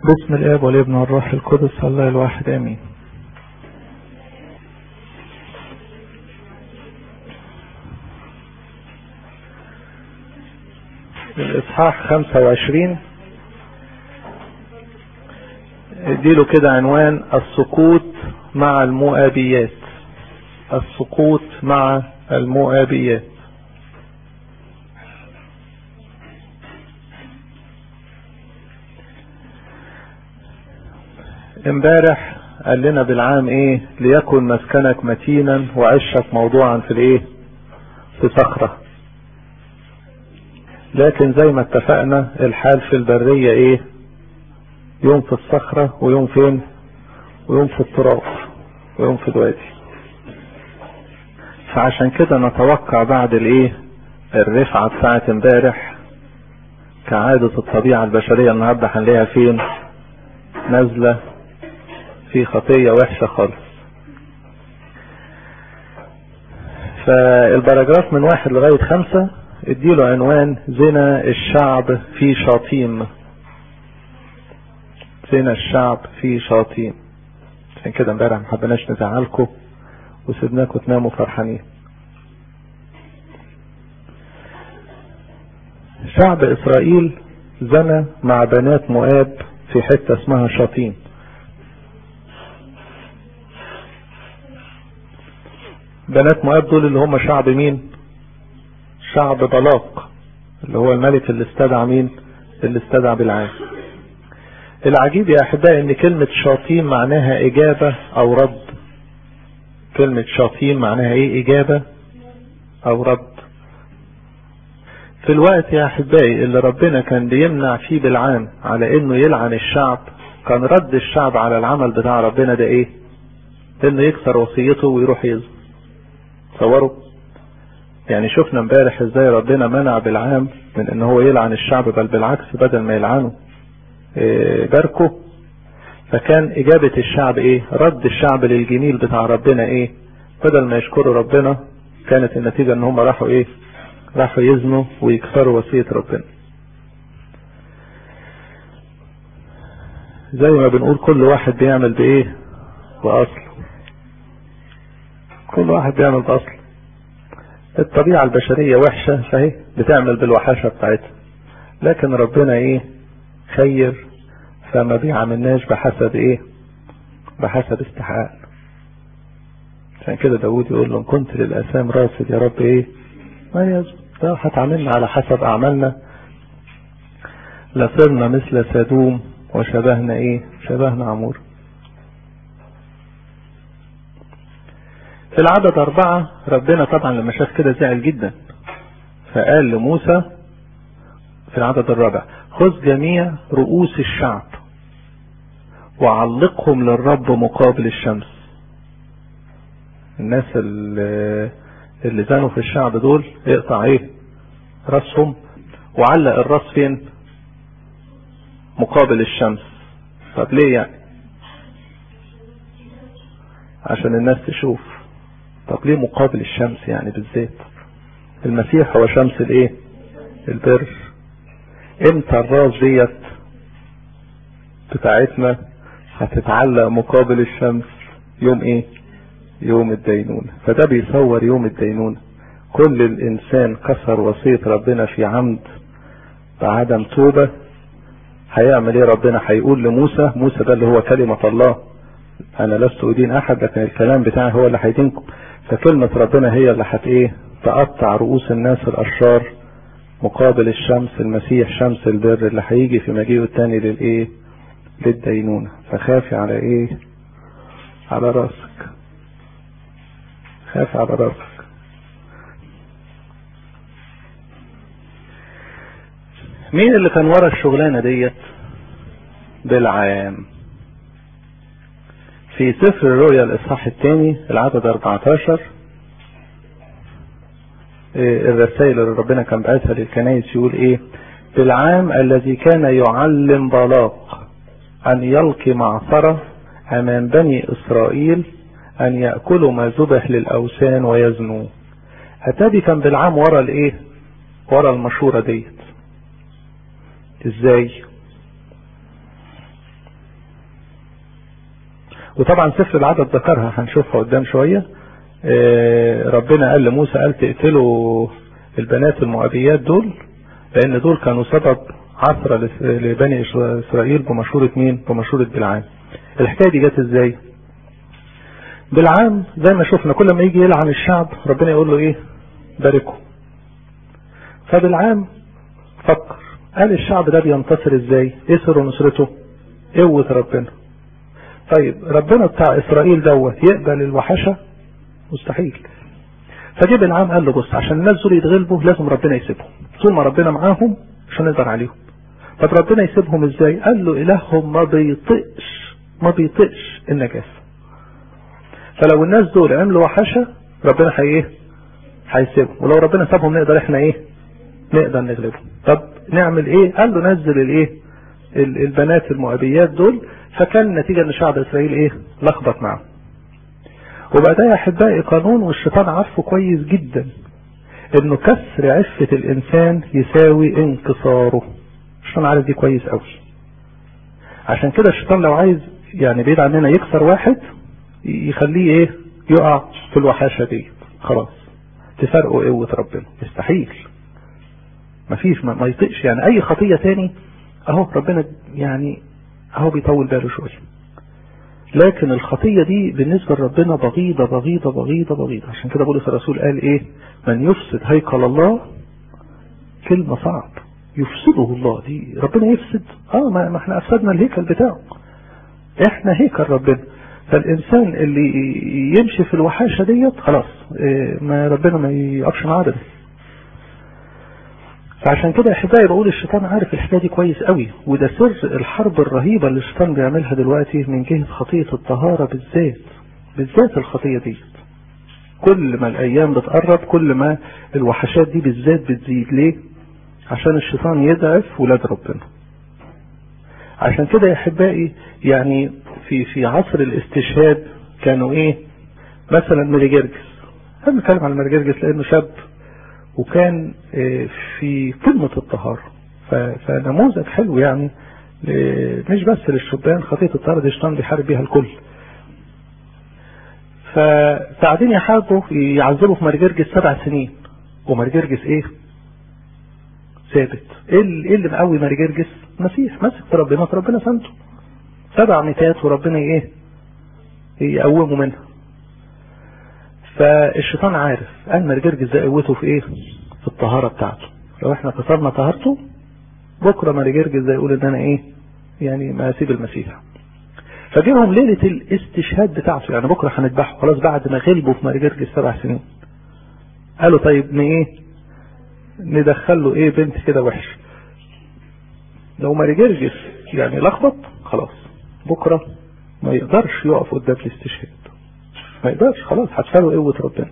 باسم الاب والابن والروح القدس الله الواحد امين الاصحاح 25 اديله كده عنوان السقوط مع المؤابيات السقوط مع المؤابيات امبارح قال لنا بالعام ايه ليكن مسكنك متينا وعشك موضوعا في الايه في صخرة لكن زي ما اتفقنا الحال في البرية ايه يوم في الصخرة ويوم فين ويوم في التراب ويوم في الوادي فعشان كده نتوقع بعد الايه الرفعة بتاعت امبارح كعادة الطبيعة البشرية النهاردة هنلاقيها فين نازلة في خطية وحشة خالص فالبراجراف من واحد لغاية خمسة اديله عنوان زنا الشعب في شاطيم زنا الشعب في شاطيم عشان كده امبارح ما حبناش نزعلكم وسيبناكم تناموا فرحانين شعب اسرائيل زنى مع بنات مؤاب في حتة اسمها شاطيم بنات مؤاب دول اللي هم شعب مين شعب بلاق اللي هو الملك اللي استدعى مين اللي استدعى بالعام العجيب يا احبائي ان كلمة شاطيم معناها اجابة او رد كلمة شاطيم معناها ايه اجابة او رد في الوقت يا احبائي اللي ربنا كان بيمنع فيه بالعام على انه يلعن الشعب كان رد الشعب على العمل بتاع ربنا ده ايه انه يكسر وصيته ويروح يزن تصوروا يعني شفنا امبارح ازاي ربنا منع بالعام من ان هو يلعن الشعب بل بالعكس بدل ما يلعنه إيه باركه فكان اجابة الشعب ايه رد الشعب للجميل بتاع ربنا ايه بدل ما يشكروا ربنا كانت النتيجة ان هم راحوا ايه راحوا يزنوا ويكسروا وصية ربنا زي ما بنقول كل واحد بيعمل بايه باصله كل واحد بيعمل باصله الطبيعة البشرية وحشة فهي بتعمل بالوحاشة بتاعتها لكن ربنا ايه خير فما بيعاملناش بحسب ايه بحسب استحقاق عشان كده داود يقول له ان كنت للاسام راسد يا رب ايه ما يزن لو هتعاملنا على حسب اعمالنا لصرنا مثل سدوم وشبهنا ايه شبهنا عمور في العدد أربعة ربنا طبعا لما شاف كده زعل جدا فقال لموسى في العدد الرابع خذ جميع رؤوس الشعب وعلقهم للرب مقابل الشمس الناس اللي, اللي زانوا في الشعب دول اقطع ايه راسهم وعلق الراس فين مقابل الشمس طب ليه يعني عشان الناس تشوف طب ليه مقابل الشمس يعني بالذات المسيح هو شمس الايه البر امتى الراس ديت بتاعتنا هتتعلق مقابل الشمس يوم ايه يوم الدينونة فده بيصور يوم الدينونة كل الانسان كسر وصية ربنا في عمد بعدم توبة هيعمل ايه ربنا هيقول لموسى موسى ده اللي هو كلمة الله انا لست ادين احد لكن الكلام بتاعي هو اللي هيدينكم فكلمة ربنا هي اللي هت ايه تقطع رؤوس الناس الاشرار مقابل الشمس المسيح شمس البر اللي هيجي في مجيئه التاني للايه للدينونة فخافي على ايه على راسك خاف على راسك مين اللي كان ورا الشغلانة ديت بالعام في سفر الرؤيا الاصحاح الثاني العدد 14 الرسائل اللي ربنا كان بعتها للكنائس يقول ايه بالعام الذي كان يعلم بلاق ان يلقي معصرة امام بني اسرائيل ان يأكلوا ما ذبح للاوثان ويزنوا اتابي كان بالعام ورا الايه ورا المشورة ديت ازاي وطبعا سفر العدد ذكرها هنشوفها قدام شوية ربنا قال لموسى قال تقتلوا البنات المؤبيات دول لان دول كانوا سبب عثرة لبني اسرائيل بمشورة مين بمشورة بالعام الحكاية دي جت ازاي بالعام زي ما شفنا كل ما يجي يلعن الشعب ربنا يقول له ايه باركه فبالعام فكر قال الشعب ده بينتصر ازاي ايه سر نصرته قوة ربنا طيب ربنا بتاع اسرائيل دوت يقبل الوحشة مستحيل فجه بالعام قال له بص عشان الناس دول يتغلبوا لازم ربنا يسيبهم طول ما ربنا معاهم مش هنقدر عليهم طب ربنا يسيبهم ازاي قال له الههم ما بيطقش ما بيطقش النجاسة فلو الناس دول عملوا وحشة ربنا هي ايه هيسيبهم ولو ربنا سابهم نقدر احنا ايه نقدر نغلبهم طب نعمل ايه قال له نزل الايه البنات المؤبيات دول فكان النتيجة ان شعب اسرائيل ايه لخبط معه وبقى ده يا احبائي قانون والشيطان عارفه كويس جدا انه كسر عفة الانسان يساوي انكساره الشيطان عارف دي كويس قوي عشان كده الشيطان لو عايز يعني بعيد عننا يكسر واحد يخليه ايه يقع في الوحاشة دي خلاص تفرقوا قوة ربنا يستحيل مفيش ما, ما يطيقش يعني اي خطية تاني اهو ربنا يعني اهو بيطول باله شوية لكن الخطية دي بالنسبة لربنا بغيضة بغيضة بغيضة بغيضة عشان كده بولس الرسول قال ايه من يفسد هيكل الله كلمة صعب يفسده الله دي ربنا يفسد اه ما احنا افسدنا الهيكل بتاعه احنا هيكل ربنا فالانسان اللي يمشي في الوحاشة ديت خلاص إيه ما ربنا ما يقفش معاه ده فعشان كده احبائي بقول الشيطان عارف الحكايه دي كويس قوي وده سر الحرب الرهيبه اللي الشيطان بيعملها دلوقتي من جهه خطيه الطهاره بالذات بالذات الخطيه دي كل ما الايام بتقرب كل ما الوحشات دي بالذات بتزيد ليه عشان الشيطان يضعف ولاد ربنا عشان كده يا احبائي يعني في في عصر الاستشهاد كانوا ايه مثلا ميريجرجس انا بتكلم عن ميريجرجس لانه شاب وكان في قمة الطهارة فنموذج حلو يعني مش بس للشبان خطية الطهارة دي الشيطان بيحارب بيها الكل فبعدين يحاربوا يعذبوا في مرجرجس سبع سنين ومرجرجس ايه ثابت ايه اللي مقوي مرجرجس مسيح مسك في ربنا ربنا سنته سبع ميتات وربنا ايه يقومه منها فالشيطان عارف قال مرجرجس ده قوته في ايه في الطهارة بتاعته لو احنا كسرنا طهارته بكرة مرجرجس ده يقول ان انا ايه يعني ما اسيب المسيح فجيبهم ليلة الاستشهاد بتاعته يعني بكرة هنذبحه خلاص بعد ما غلبوا في مرجرجس سبع سنين قالوا طيب ن ايه ندخل له ايه بنت كده وحش لو مرجرجس يعني لخبط خلاص بكرة ما يقدرش يقف قدام الاستشهاد ما يقدرش خلاص هتفروا قوة ربنا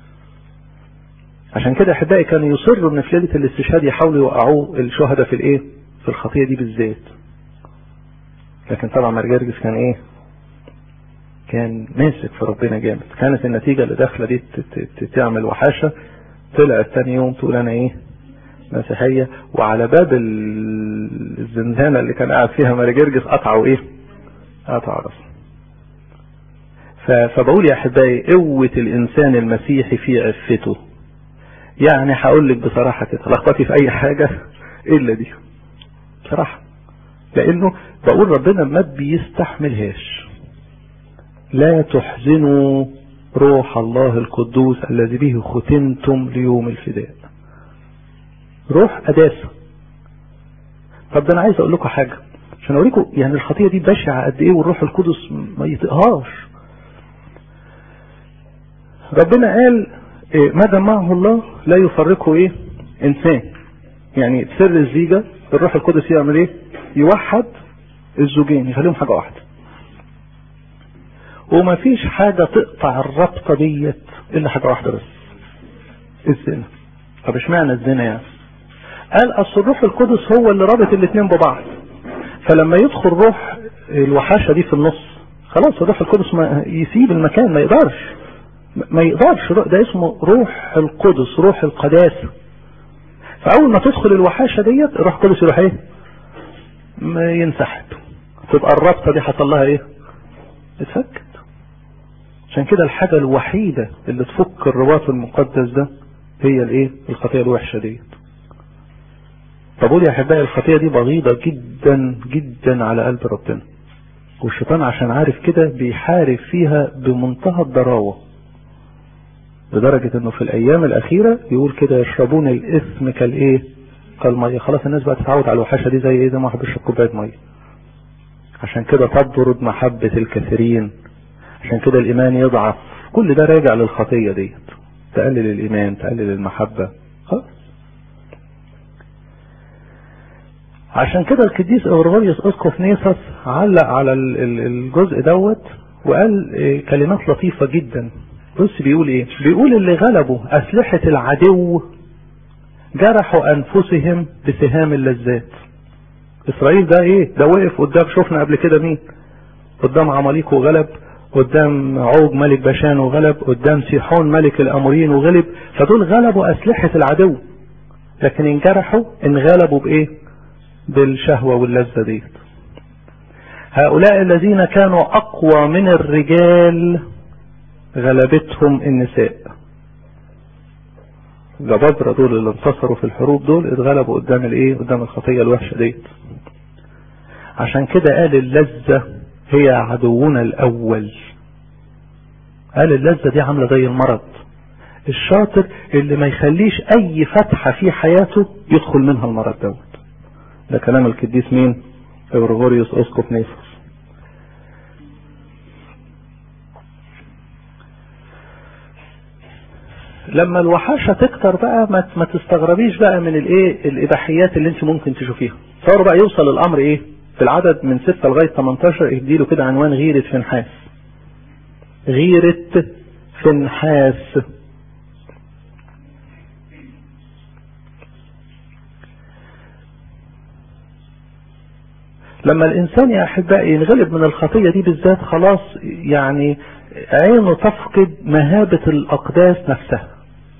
عشان كده احبائي كانوا يصروا ان في ليله الاستشهاد يحاولوا يوقعوه الشهداء في الايه في الخطيه دي بالذات لكن طبعا مرجرجس كان ايه كان ماسك في ربنا جامد كانت النتيجه اللي داخله دي تعمل وحاشه طلعت تاني يوم تقول انا ايه مسيحيه وعلى باب الزنزانه اللي كان قاعد فيها مرجرجس قطعوا ايه قطعوا راسه فبقول يا احبائي قوة الانسان المسيحي في عفته يعني هقول لك بصراحة كده لخبطي في اي حاجة الا دي بصراحة لانه بقول ربنا ما بيستحملهاش لا تحزنوا روح الله القدوس الذي به ختمتم ليوم الفداء روح قداسة طب ده انا عايز اقول لكم حاجة عشان اوريكم يعني الخطية دي بشعة قد ايه والروح القدس ما يطيقهاش ربنا قال إيه ما دمعه الله لا يفرقه ايه انسان يعني سر الزيجة الروح القدس يعمل ايه يوحد الزوجين يخليهم حاجة واحدة وما فيش حاجة تقطع الرابطة ديت الا حاجة واحدة بس الزنا طب اشمعنى الزنا يعني قال اصل الروح القدس هو اللي رابط الاثنين ببعض فلما يدخل روح الوحاشة دي في النص خلاص الروح القدس ما يسيب المكان ما يقدرش ما يقدرش ده اسمه روح القدس روح القداسة فأول ما تدخل الوحاشة ديت الروح القدس يروح ايه ما ينسحب تبقى الرابطة دي حصل لها ايه اتفكت عشان كده الحاجة الوحيدة اللي تفك الرباط المقدس ده هي الايه الخطية الوحشة ديت طب قول يا احبائي الخطية دي بغيضة جدا جدا على قلب ربنا والشيطان عشان عارف كده بيحارب فيها بمنتهى الضراوة لدرجة انه في الايام الاخيرة يقول كده يشربون الاثم كالايه كالمية خلاص الناس بقى تتعود على الوحشة دي زي ايه زي ما واحد بيشرب كوباية مية عشان كده تبرد محبة الكثيرين عشان كده الايمان يضعف كل ده راجع للخطية ديت تقلل الايمان تقلل المحبة خلاص عشان كده القديس اورغوريوس اسقف نيسوس علق على الجزء دوت وقال كلمات لطيفة جدا بص بيقول ايه بيقول اللي غلبوا اسلحة العدو جرحوا انفسهم بسهام اللذات اسرائيل ده ايه ده وقف قدام شفنا قبل كده مين قدام عماليق وغلب قدام عوج ملك باشان وغلب قدام سيحون ملك الاموريين وغلب فدول غلبوا اسلحة العدو لكن انجرحوا انغلبوا بايه بالشهوة واللذة ديت هؤلاء الذين كانوا اقوى من الرجال غلبتهم النساء جبابرة دول اللي انتصروا في الحروب دول اتغلبوا قدام الايه قدام الخطية الوحشة ديت عشان كده قال اللذة هي عدونا الاول قال اللذة دي عاملة زي المرض الشاطر اللي ما يخليش اي فتحة في حياته يدخل منها المرض دوت ده كلام القديس مين اغريغوريوس اسقف نيسوس لما الوحاشة تكتر بقى ما, ما تستغربيش بقى من الايه الاباحيات اللي انت ممكن تشوفيها تصور بقى يوصل الامر ايه في العدد من 6 لغاية 18 اديله كده عنوان غيرة فنحاس غيرة فنحاس لما الانسان يا احبائي ينغلب من الخطية دي بالذات خلاص يعني عينه تفقد مهابة الاقداس نفسها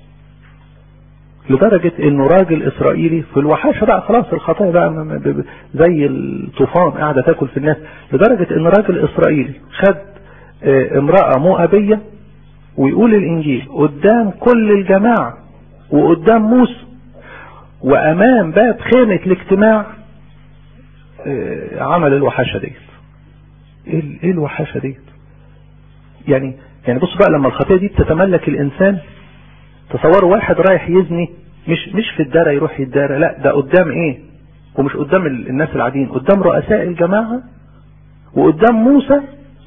لدرجة انه راجل اسرائيلي في الوحاشة بقى خلاص الخطايا بقى زي الطوفان قاعدة تاكل في الناس لدرجة ان راجل اسرائيلي خد امرأة مؤبية ويقول الانجيل قدام كل الجماعة وقدام موسى وامام باب خيمة الاجتماع عمل الوحاشة ديت ايه الوحاشة ديت يعني يعني بص بقى لما الخطية دي بتتملك الانسان تصوروا واحد رايح يزني مش مش في الدارة يروح يتدارى لا ده قدام ايه ومش قدام الناس العاديين قدام رؤساء الجماعة وقدام موسى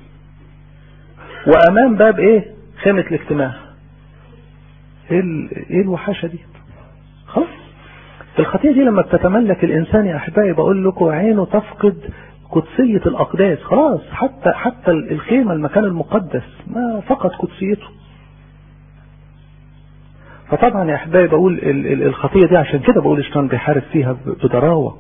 وامام باب ايه خيمة الاجتماع ايه ايه الوحاشة دي خلاص الخطية دي لما بتتملك الانسان يا احبائي بقول لكم عينه تفقد قدسية الاقداس خلاص حتى حتى الخيمة المكان المقدس ما فقد قدسيته فطبعا يا احبائي بقول الخطية دي عشان كده بقول الشيطان بيحارب فيها بضراوة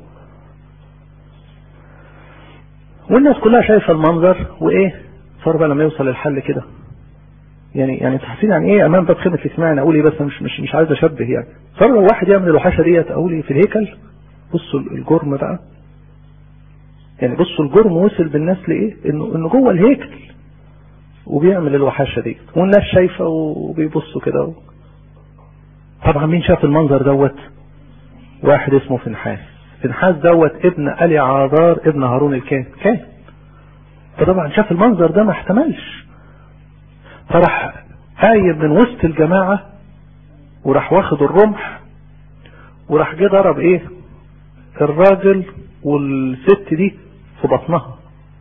والناس كلها شايفة المنظر وايه صار بقى لما يوصل الحل كده يعني يعني تحسين يعني ايه امام باب خدمة الاجتماع انا اقول ايه بس مش مش مش عايز اشبه يعني صار لو واحد يعمل الوحاشة ديت اقول ايه في الهيكل بصوا الجرم بقى يعني بصوا الجرم وصل بالناس لايه انه انه جوه الهيكل وبيعمل الوحاشة ديت والناس شايفة وبيبصوا كده طبعا مين شاف المنظر دوت واحد اسمه فنحاس فنحاس دوت ابن ألي عذار ابن هارون الكاهن كاهن فطبعا شاف المنظر ده ما احتملش فراح قايم من وسط الجماعة وراح واخد الرمح وراح جه ضرب ايه الراجل والست دي في بطنها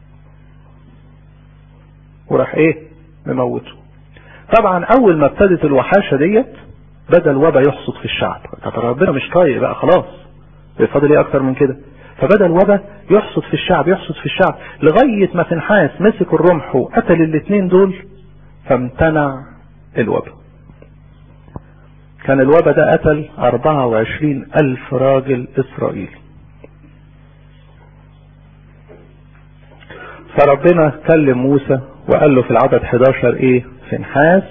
وراح ايه مموته طبعا اول ما ابتدت الوحاشة ديت بدأ الوباء يحصد في الشعب طب ربنا مش طايق بقى خلاص فاضل ايه اكتر من كده فبدأ الوباء يحصد في الشعب يحصد في الشعب لغاية ما فنحاس مسك الرمح وقتل الاثنين دول فامتنع الوباء كان الوباء ده قتل 24 ألف راجل إسرائيلي فربنا كلم موسى وقال له في العدد 11 ايه فنحاس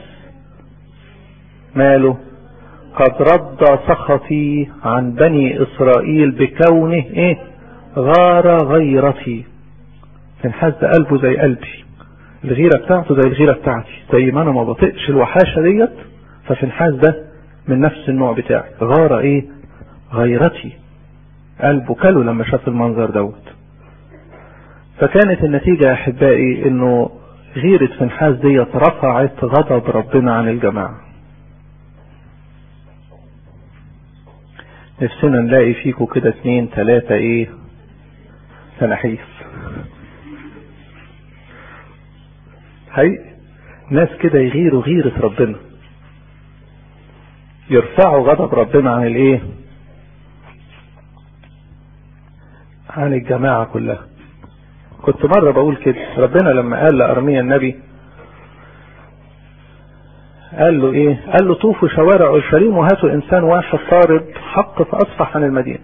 ماله قد رد سخطي عن بني اسرائيل بكونه ايه غار غيرتي فنحاس ده قلبه زي قلبي الغيرة بتاعته زي الغيرة بتاعتي زي ما انا ما بطيقش الوحاشة ديت ففنحاس ده من نفس النوع بتاعي غارة ايه غيرتي قلبه كله لما شاف المنظر دوت فكانت النتيجة يا احبائي انه غيرة فنحاس ديت رفعت غضب ربنا عن الجماعة نفسنا نلاقي فيكم كده اتنين تلاتة ايه سنحيف حقيقي ناس كده يغيروا غيرة ربنا يرفعوا غضب ربنا عن الايه عن الجماعة كلها كنت مرة بقول كده ربنا لما قال لأرميا النبي قال له ايه قال له طوفوا شوارع اورشليم وهاتوا انسان واحد طارد حق فاصفح عن المدينة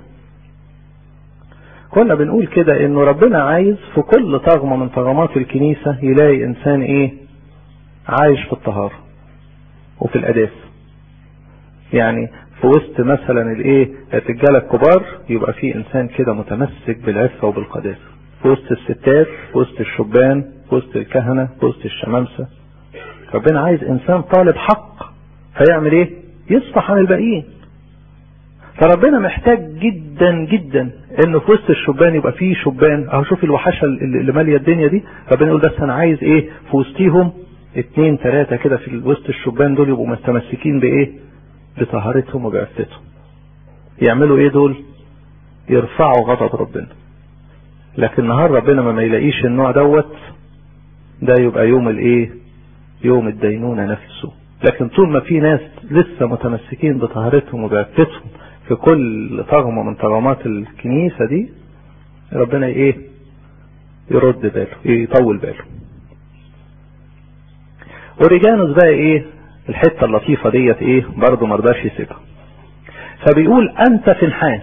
كنا بنقول كده انه ربنا عايز في كل طغمة من طغمات الكنيسة يلاقي انسان ايه عايش في الطهارة وفي الاداس يعني في وسط مثلا الايه الرجاله الكبار يبقى في انسان كده متمسك بالعفه وبالقداسه في وسط الستات في وسط الشبان في وسط الكهنه في وسط الشمامسه ربنا عايز انسان طالب حق فيعمل ايه يصفح عن الباقيين فربنا محتاج جدا جدا انه في وسط الشبان يبقى فيه شبان اهو شوف الوحشه اللي ماليه الدنيا دي ربنا يقول بس انا عايز ايه في وسطيهم اتنين تلاتة كده في وسط الشبان دول يبقوا متمسكين بايه بطهارتهم وبعفتهم يعملوا ايه دول يرفعوا غضب ربنا لكن نهار ربنا ما يلاقيش النوع دوت ده يبقى يوم الايه يوم الدينونة نفسه لكن طول ما في ناس لسه متمسكين بطهارتهم وبعفتهم في كل طغمة من طغمات الكنيسة دي ربنا ايه يرد باله يطول باله اوريجانوس بقى ايه الحتة اللطيفة ديت ايه برضه مرضاش يسيبها فبيقول انت في نحاس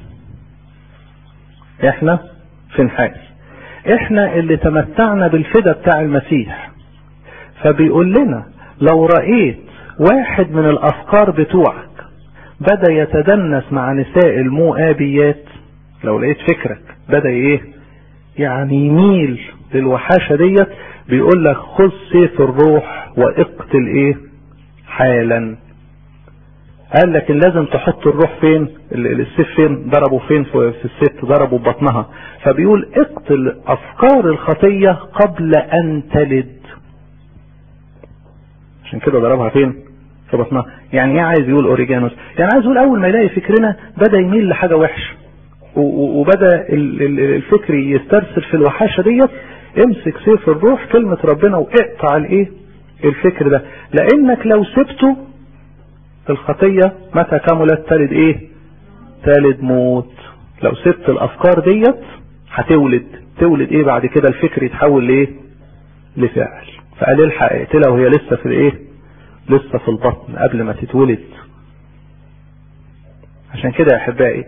احنا في نحاس احنا اللي تمتعنا بالفدا بتاع المسيح فبيقول لنا لو رأيت واحد من الافكار بتوعك بدأ يتدنس مع نساء المؤابيات لو لقيت فكرك بدأ ايه يعني يميل للوحاشة ديت بيقول لك خذ سيف الروح واقتل ايه حالا قال لكن لازم تحط الروح فين السيف فين ضربوا فين في الست ضربوا ببطنها فبيقول اقتل افكار الخطية قبل ان تلد عشان كده ضربها فين في بطنها يعني ايه عايز يقول اوريجانوس يعني عايز يقول اول ما يلاقي فكرنا بدا يميل لحاجة وحشة وبدا الفكر يسترسل في الوحاشة ديت امسك سيف الروح كلمة ربنا واقطع الايه الفكر ده لانك لو سبته الخطية متى كملت تلد ايه تلد موت لو سبت الافكار ديت هتولد تولد ايه بعد كده الفكر يتحول لايه لفعل فقال الحق اقتلها وهي لسه في الايه لسه في البطن قبل ما تتولد عشان كده يا احبائي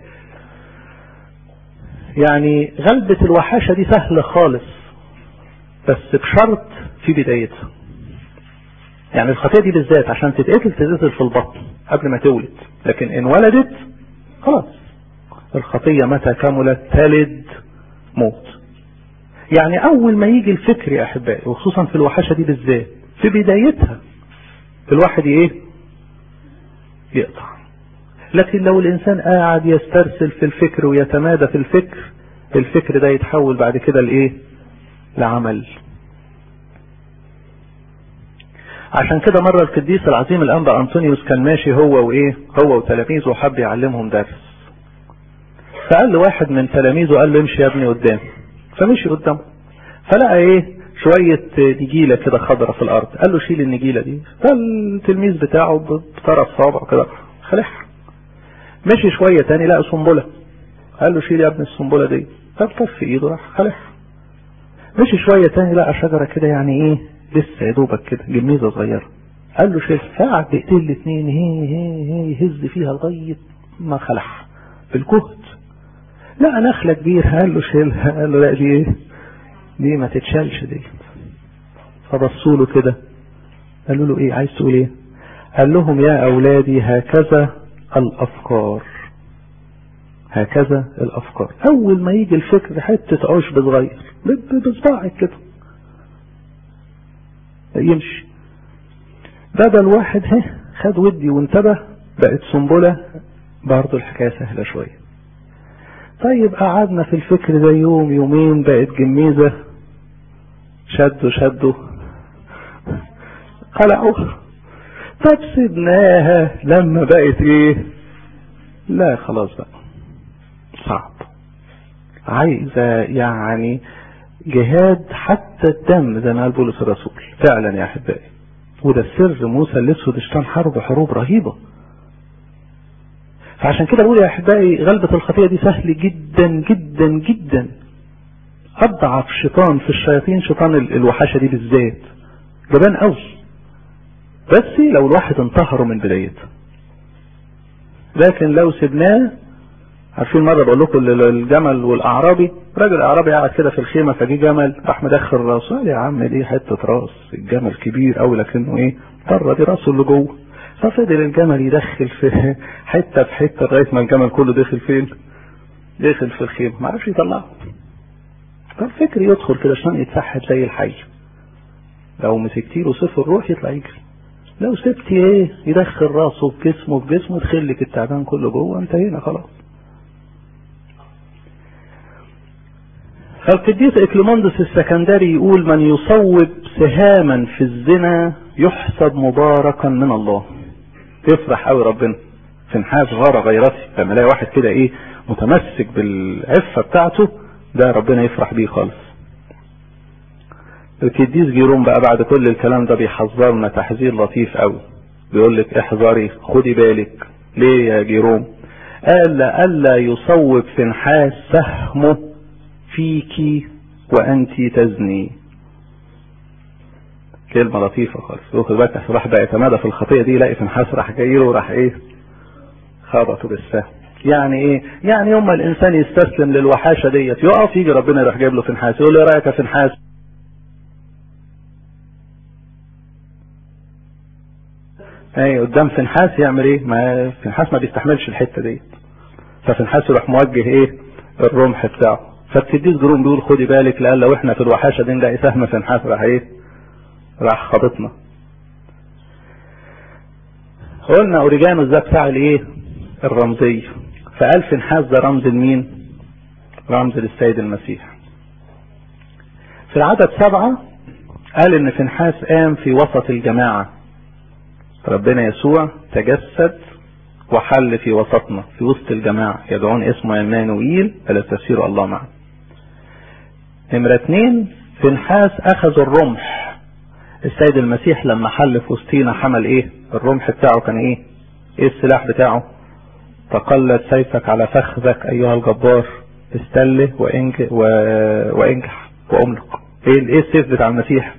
يعني غلبة الوحاشة دي سهلة خالص بس بشرط في بدايتها يعني الخطيئة دي بالذات عشان تتقتل تتقتل في البطن قبل ما تولد لكن ان ولدت خلاص الخطية متى كملت تلد موت يعني اول ما يجي الفكر يا احبائي وخصوصا في الوحشة دي بالذات في بدايتها الواحد ايه يقطع لكن لو الانسان قاعد يسترسل في الفكر ويتمادى في الفكر الفكر ده يتحول بعد كده لايه لعمل عشان كده مرة القديس العظيم الأنبا أنطونيوس كان ماشي هو وإيه هو وتلاميذه وحب يعلمهم درس فقال له واحد من تلاميذه قال له امشي يا ابني قدامي فمشي قدامه فلقى ايه شوية نجيلة كده خضرة في الأرض قال له شيل النجيلة دي فالتلميذ بتاعه بطرف صابعه كده خلعها مشي شوية تاني لقى سنبلة قال له شيل يا ابني السنبلة دي فبطف في ايده راح خلعها مشي شوية تاني لقى شجرة كده يعني ايه لسه يا دوبك كده جميزة صغيرة قال له شيل فقعد دقيقتين الاثنين هي هي هي يهز فيها لغاية ما خلعها بالجهد لا نخلة كبيرة قال له شيلها قال له لا دي ايه دي ما تتشالش دي فبصوا له كده قالوا له ايه عايز تقول ايه قال لهم يا اولادي هكذا الافكار هكذا الافكار اول ما يجي الفكر حتة عشب صغير بصباعك كده يمشي بدل واحد هه خد ودي وانتبه بقت سنبلة برضه الحكاية سهلة شوية طيب قعدنا في الفكر ده يوم يومين بقت جميزة شدوا شدوا قلعوا طب سيبناها لما بقت ايه لا خلاص بقى صعب عايزة يعني جهاد حتى الدم زي ما قال بولس الرسول فعلا يا احبائي وده السر موسى الاسود اشتان حرب حروب رهيبه فعشان كده بقول يا احبائي غلبة الخطية دي سهل جدا جدا جدا اضعف شيطان في الشياطين شيطان الوحشة دي بالذات جبان قوي بس لو الواحد انتهره من بدايته لكن لو سبناه عارفين مرة بقول لكم الجمل والاعرابي راجل اعرابي قاعد كده في الخيمة فجي جمل راح مدخل راسه قال يا عم دي حتة راس الجمل كبير قوي لكنه ايه بره دي راسه اللي جوه ففضل الجمل يدخل في حته في حته لغايه ما الجمل كله دخل فين؟ دخل في الخيمه ما عرفش يطلعه. فالفكر يدخل كده عشان يتسحب زي الحي. لو مسكتي له صفر الروح يطلع يجري. لو سبتي ايه يدخل راسه في جسمه في جسمه تخلك التعبان كله جوه انتهينا خلاص. فالقديس اكليموندس السكندري يقول من يصوب سهاما في الزنا يحسب مباركا من الله يفرح قوي ربنا في نحاس غار غيرتي لما الاقي واحد كده ايه متمسك بالعفه بتاعته ده ربنا يفرح بيه خالص القديس جيروم بقى بعد كل الكلام ده بيحذرنا تحذير لطيف قوي بيقول لك احذري خدي بالك ليه يا جيروم قال الا يصوب في نحاس سهمه فيك وانت تزني كلمة لطيفة خالص واخد بالك راح بقى يتمادى في الخطية دي يلاقي فنحاس راح جاي له وراح ايه خبطه بالسهم يعني ايه يعني يوم ما الانسان يستسلم للوحاشة ديت يقف يجي ربنا يروح جايب له فنحاس يقول له ايه رايك يا فنحاس اي قدام فنحاس يعمل ايه ما فنحاس ما بيستحملش الحتة ديت ففنحاس يروح موجه ايه الرمح بتاعه فالقديس جروم بيقول خدي بالك لان لو احنا في الوحاشه دي نلاقي سهم فنحاس راح ايه راح خبطنا قلنا اوريجانوس ده بتاع الايه الرمزيه فقال فنحاس ده رمز لمين رمز للسيد المسيح في العدد سبعة قال ان فنحاس قام في وسط الجماعة ربنا يسوع تجسد وحل في وسطنا في وسط الجماعة يدعون اسمه يمانوئيل فلا تسير الله معه نمرة اتنين فنحاس اخذ الرمح السيد المسيح لما حل في وسطينا حمل ايه الرمح بتاعه كان ايه ايه السلاح بتاعه تقلد سيفك على فخذك ايها الجبار استله وانجح و... وانجح واملق ايه ايه السيف بتاع المسيح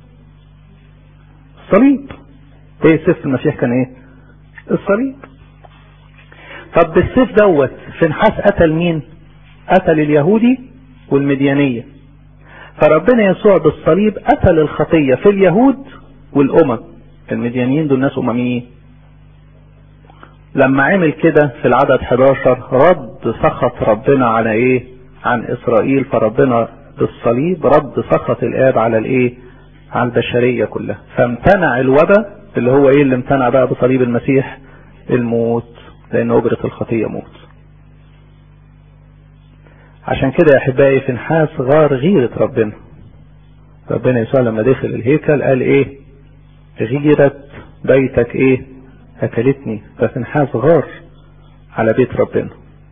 الصليب ايه سيف المسيح كان ايه الصليب طب بالسيف دوت فنحاس قتل مين قتل اليهودي والمديانية فربنا يسوع بالصليب قتل الخطية في اليهود والأمم المديانيين دول ناس أمميين لما عمل كده في العدد 11 رد سخط ربنا على ايه عن اسرائيل فربنا بالصليب رد سخط الاب على الايه على البشرية كلها فامتنع الوباء اللي هو ايه اللي امتنع بقى بصليب المسيح الموت لان اجرة الخطية موت عشان كده يا احبائي في نحاس غار غيرة ربنا ربنا يسوع لما دخل الهيكل قال ايه غيرة بيتك ايه اكلتني ففنحاس غار على بيت ربنا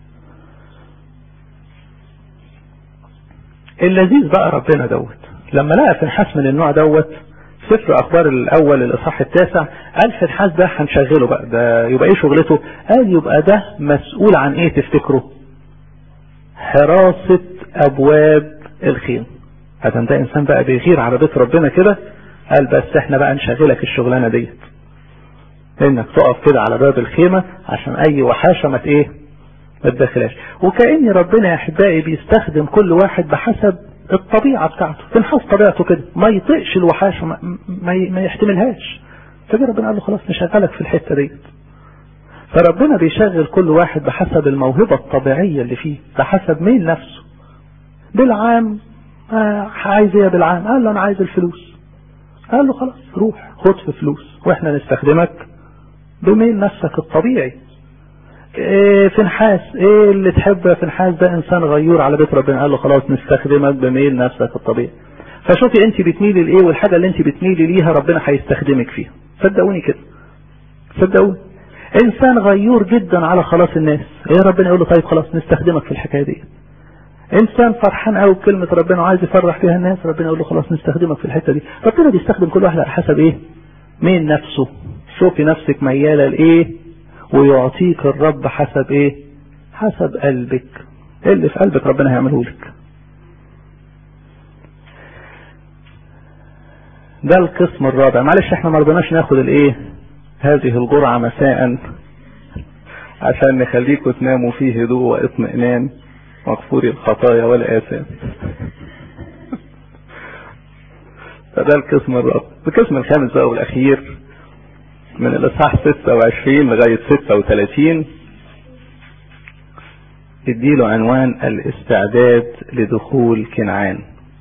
اللذيذ بقى ربنا دوت لما لقى فنحاس من النوع دوت سفر اخبار الاول الاصحاح التاسع قال فنحاس ده هنشغله بقى ده يبقى ايه شغلته قال يبقى ده مسؤول عن ايه تفتكروا حراسة ابواب الخيم عشان ده انسان بقى بيغير على بيت ربنا كده قال بس احنا بقى نشغلك الشغلانه ديت انك تقف كده على باب الخيمه عشان اي وحاشه ما ايه ما تدخلهاش وكأن ربنا يا احبائي بيستخدم كل واحد بحسب الطبيعه بتاعته تنحاس طبيعته كده ما يطيقش الوحاشه ما, ما, ما يحتملهاش فكده ربنا قال له خلاص نشغلك في الحته ديت فربنا بيشغل كل واحد بحسب الموهبه الطبيعيه اللي فيه بحسب ميل نفسه بالعام آه عايز ايه بالعام قال له انا عايز الفلوس قال له خلاص روح خد في فلوس واحنا نستخدمك بميل نفسك الطبيعي إيه فنحاس ايه اللي تحب فنحاس ده انسان غيور على بيت ربنا قال له خلاص نستخدمك بميل نفسك الطبيعي فشوفي انت بتميلي لايه والحاجه اللي انت بتميلي ليها ربنا هيستخدمك فيها صدقوني كده صدقوني انسان غيور جدا على خلاص الناس ايه ربنا يقول له طيب خلاص نستخدمك في الحكايه دي انسان فرحان قوي بكلمه ربنا وعايز يفرح فيها الناس ربنا يقول له خلاص نستخدمك في الحته دي ربنا بيستخدم كل واحد على حسب ايه مين نفسه شوفي نفسك مياله لايه ويعطيك الرب حسب ايه حسب قلبك اللي في قلبك ربنا هيعمله لك ده القسم الرابع معلش احنا ما رضيناش ناخد الايه هذه الجرعة مساء عشان نخليكم تناموا فيه هدوء واطمئنان مغفور الخطايا والآثام فده القسم الرابع القسم الخامس بقى والأخير من الإصحاح 26 لغاية 36 اديله عنوان الاستعداد لدخول كنعان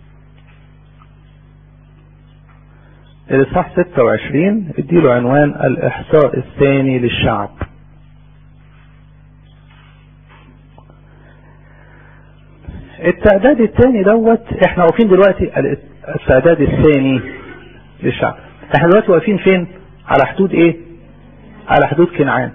الإصحاح 26 اديله عنوان الإحصاء الثاني للشعب التعداد الثاني دوت احنا واقفين دلوقتي الاستعداد الثاني للشعب احنا دلوقتي واقفين فين على حدود ايه على حدود كنعان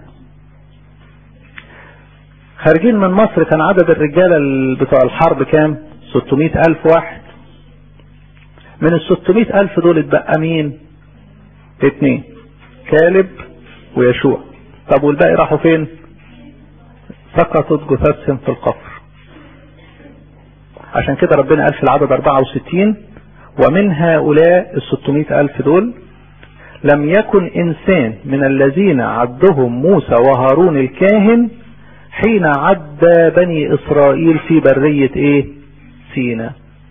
خارجين من مصر كان عدد الرجالة بتوع الحرب كام 600 ألف واحد من ال 600 ألف دول اتبقى مين اتنين كالب ويشوع طب والباقي راحوا فين سقطت جثثهم في القفر عشان كده ربنا قال في العدد 64 ومن هؤلاء ال 600 ألف دول لم يكن إنسان من الذين عدهم موسى وهارون الكاهن حين عد بني إسرائيل في برية إيه سينا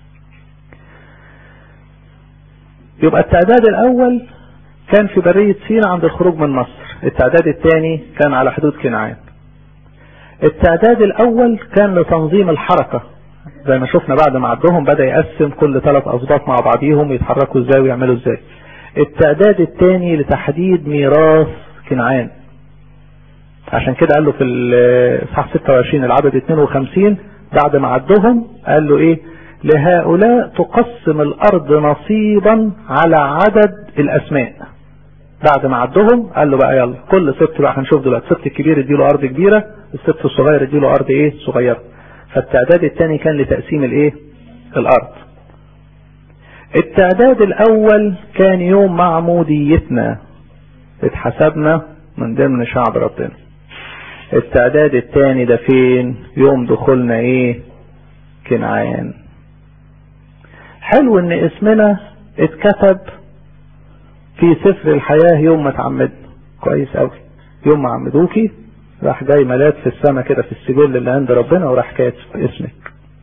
يبقى التعداد الأول كان في برية سينا عند الخروج من مصر التعداد الثاني كان على حدود كنعان التعداد الأول كان لتنظيم الحركة زي ما شفنا بعد ما عدهم بدأ يقسم كل ثلاث أسباط مع بعضيهم يتحركوا ازاي ويعملوا ازاي التعداد الثاني لتحديد ميراث كنعان عشان كده قال له في الاصحاح 26 العدد 52 بعد ما عدهم قال له ايه لهؤلاء تقسم الارض نصيبا على عدد الاسماء بعد ما عدهم قال له بقى يلا كل سبت بقى هنشوف دلوقتي السبت الكبير اديله ارض كبيره السبت الصغير اديله ارض ايه صغيره فالتعداد الثاني كان لتقسيم الايه الارض التعداد الاول كان يوم معموديتنا اتحسبنا من ضمن شعب ربنا التعداد الثاني ده فين يوم دخولنا ايه كنعان حلو ان اسمنا اتكتب في سفر الحياة يوم ما تعمدنا كويس قوي يوم ما عمدوكي راح جاي ملاك في السماء كده في السجل اللي عند ربنا وراح كاتب اسمك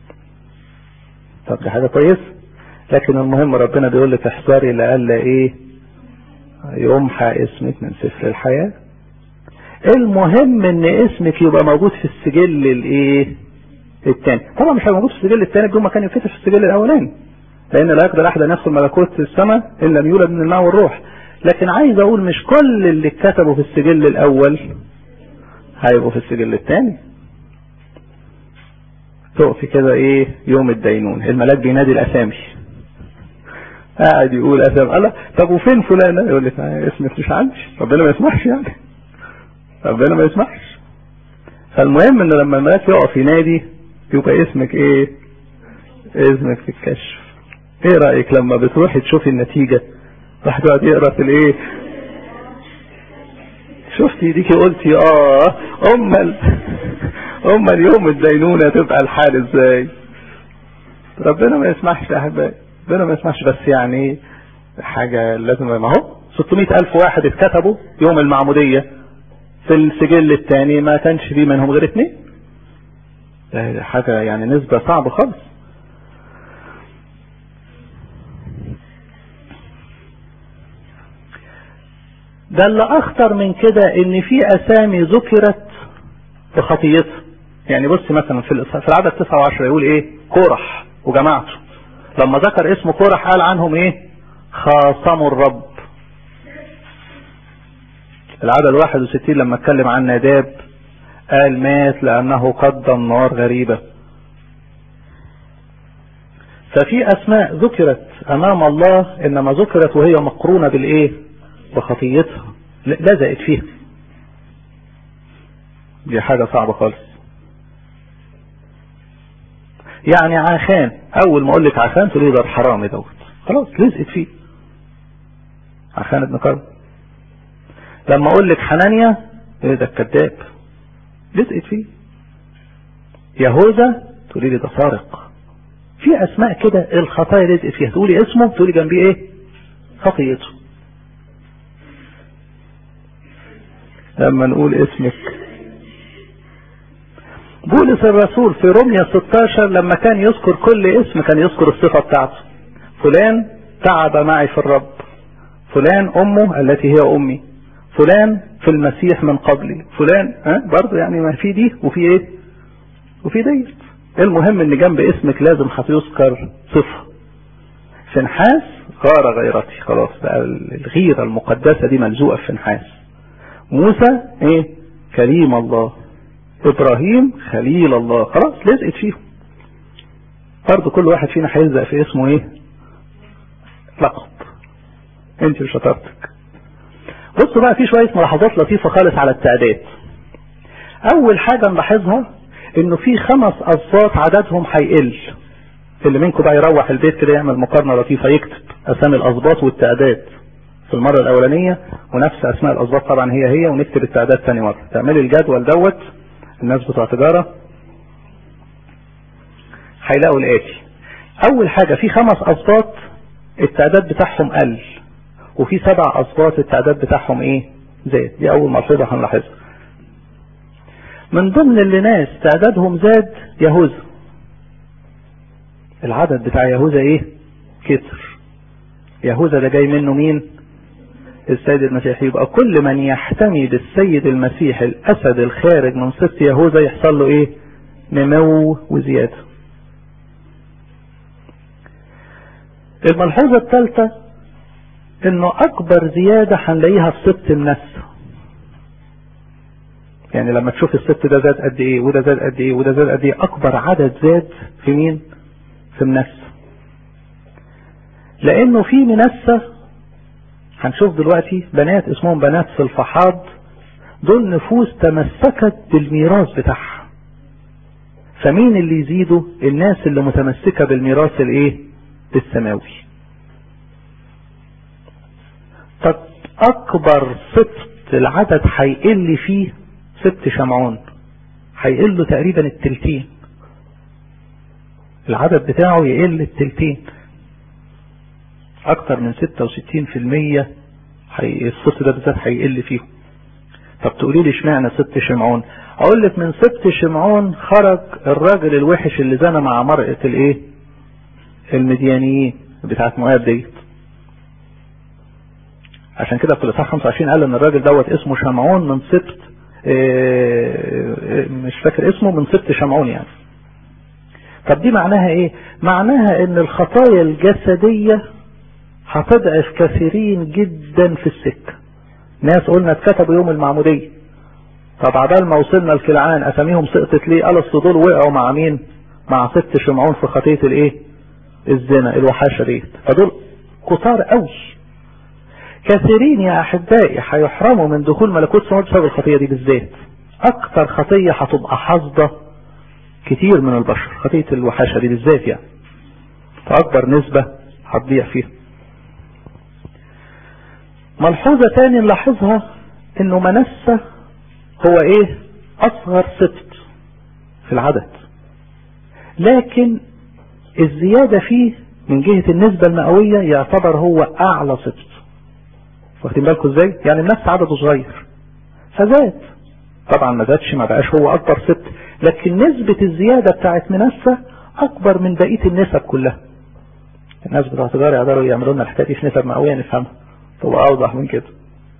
طب دي حاجة كويس لكن المهم ربنا بيقول لك احذري لألا ايه يمحى اسمك من سفر الحياة المهم ان اسمك يبقى موجود في السجل الايه الثاني طبعا مش هيبقى موجود في السجل الثاني بدون ما كان يتكتب في السجل الاولاني لان لا يقدر احد ان يدخل ملكوت السماء ان لم يولد من الماء والروح لكن عايز اقول مش كل اللي اتكتبوا في السجل الاول هيبقوا في السجل الثاني تقفي كده ايه يوم الدينون الملاك بينادي الاسامي قاعد يقول اسامي الله طب وفين فلانة يقول لك اسمك مش عندي ربنا ما يسمحش يعني ربنا ما يسمحش فالمهم ان لما الملاك يقف ينادي يبقى اسمك ايه اسمك في الكشف ايه رأيك لما بتروحي تشوفي النتيجة راح تقعد يقرا في الايه شفتي ديكي قلتي اه امال امال يوم الدينونة تبقى الحال ازاي ربنا ما يسمحش يا احبائي ربنا ما يسمحش بس يعني حاجة لازم ما هو 600 الف واحد اتكتبوا يوم المعمودية في السجل الثاني ما كانش فيه منهم غير اثنين حاجة يعني نسبة صعبة خالص ده اللي اخطر من كده ان في اسامي ذكرت بخطيتها يعني بص مثلا في في العدد 9 و10 يقول ايه كورح وجماعته لما ذكر اسم كورح قال عنهم ايه خاصموا الرب العدد 61 لما اتكلم عن ناداب قال مات لأنه قدم نار غريبة ففي أسماء ذكرت أمام الله إنما ذكرت وهي مقرونة بالإيه بخطيتها لزقت فيها دي حاجة صعبة خالص يعني عشان اول ما اقول لك عشان تقولي ده الحرامي دوت خلاص لزقت فيه عشان ابن كرم لما اقول لك حنانيا ايه ده الكذاب لزقت فيه يهوذا تقولي لي ده سارق في اسماء كده الخطايا لزقت فيها تقولي اسمه تقولي جنبيه ايه خطيته لما نقول اسمك بولس الرسول في روميا 16 لما كان يذكر كل اسم كان يذكر الصفة بتاعته فلان تعب معي في الرب فلان امه التي هي امي فلان في المسيح من قبلي فلان ها برضه يعني ما في دي وفي ايه وفي ديت المهم ان جنب اسمك لازم هتذكر صفة فنحاس غار غيرتي خلاص بقى الغيرة المقدسة دي ملزوقة في فنحاس موسى ايه كريم الله ابراهيم خليل الله خلاص لزقت فيهم برضه كل واحد فينا هيلزق في اسمه ايه لقب انت وشطارتك بصوا بقى في شوية ملاحظات لطيفة خالص على التعداد اول حاجة نلاحظها انه في خمس اصوات عددهم هيقل اللي منكم بقى يروح البيت كده يعمل مقارنة لطيفة يكتب اسامي الاسباط والتعداد في المرة الاولانية ونفس اسماء الاسباط طبعا هي هي ونكتب التعداد ثاني مرة تعملي الجدول دوت الناس بتوع تجارة هيلاقوا الآتي أول حاجة في خمس أسباط التعداد بتاعهم قل وفي سبع أسباط التعداد بتاعهم إيه زاد دي أول ملحوظة هنلاحظها من ضمن اللي ناس تعدادهم زاد يهوذا العدد بتاع يهوذا إيه كتر يهوذا ده جاي منه مين السيد المسيح يبقى كل من يحتمي بالسيد المسيح الأسد الخارج من سبط يهوذا يحصل له إيه نمو وزيادة الملحوظة الثالثة انه اكبر زيادة هنلاقيها في سبط النفس يعني لما تشوف السبط ده زاد قد ايه وده زاد قد ايه وده زاد قد ايه اكبر عدد زاد في مين في النفس لانه في منسة هنشوف دلوقتي بنات اسمهم بنات سلفحاض دول نفوس تمسكت بالميراث بتاعها فمين اللي يزيدوا الناس اللي متمسكة بالميراث الايه السماوي طب اكبر سبط العدد هيقل فيه سبط شمعون هيقل تقريبا التلتين العدد بتاعه يقل التلتين اكتر من 66% حي... السبط ده بالذات هيقل فيه طب تقولي لي اشمعنى سبط شمعون اقول لك من سبط شمعون خرج الراجل الوحش اللي زنى مع مرأة الايه المديانيين بتاعت مؤاب ديت عشان كده في الاصحاح 25 قال ان الراجل دوت اسمه شمعون من سبط مش فاكر اسمه من سبط شمعون يعني طب دي معناها ايه معناها ان الخطايا الجسدية هتضعف كثيرين جدا في السكة ناس قلنا اتكتبوا يوم المعمودية طب عبال ما وصلنا الكلعان اساميهم سقطت ليه قال اصل دول وقعوا مع مين مع ست شمعون في خطية الايه الزنا الوحاشة ديت فدول كتار قوي كثيرين يا احبائي هيحرموا من دخول ملكوت السماوات بسبب الخطية دي بالذات اكتر خطية هتبقى حاصدة كتير من البشر خطية الوحاشة دي بالذات يعني فاكبر نسبة هتضيع فيها ملحوظة تاني نلاحظها انه منسة هو ايه اصغر سبت في العدد لكن الزيادة فيه من جهة النسبة المئوية يعتبر هو اعلى سبت واخدين بالكم ازاي يعني النفس عدده صغير فزاد طبعا ما زادش ما بقاش هو اكبر سبت لكن نسبة الزيادة بتاعت منسة اكبر من بقية النسب كلها الناس بتوع تجارة يقدروا يعملوا لنا الحكاية دي في نسب مئوية نفهمها تبقى اوضح من كده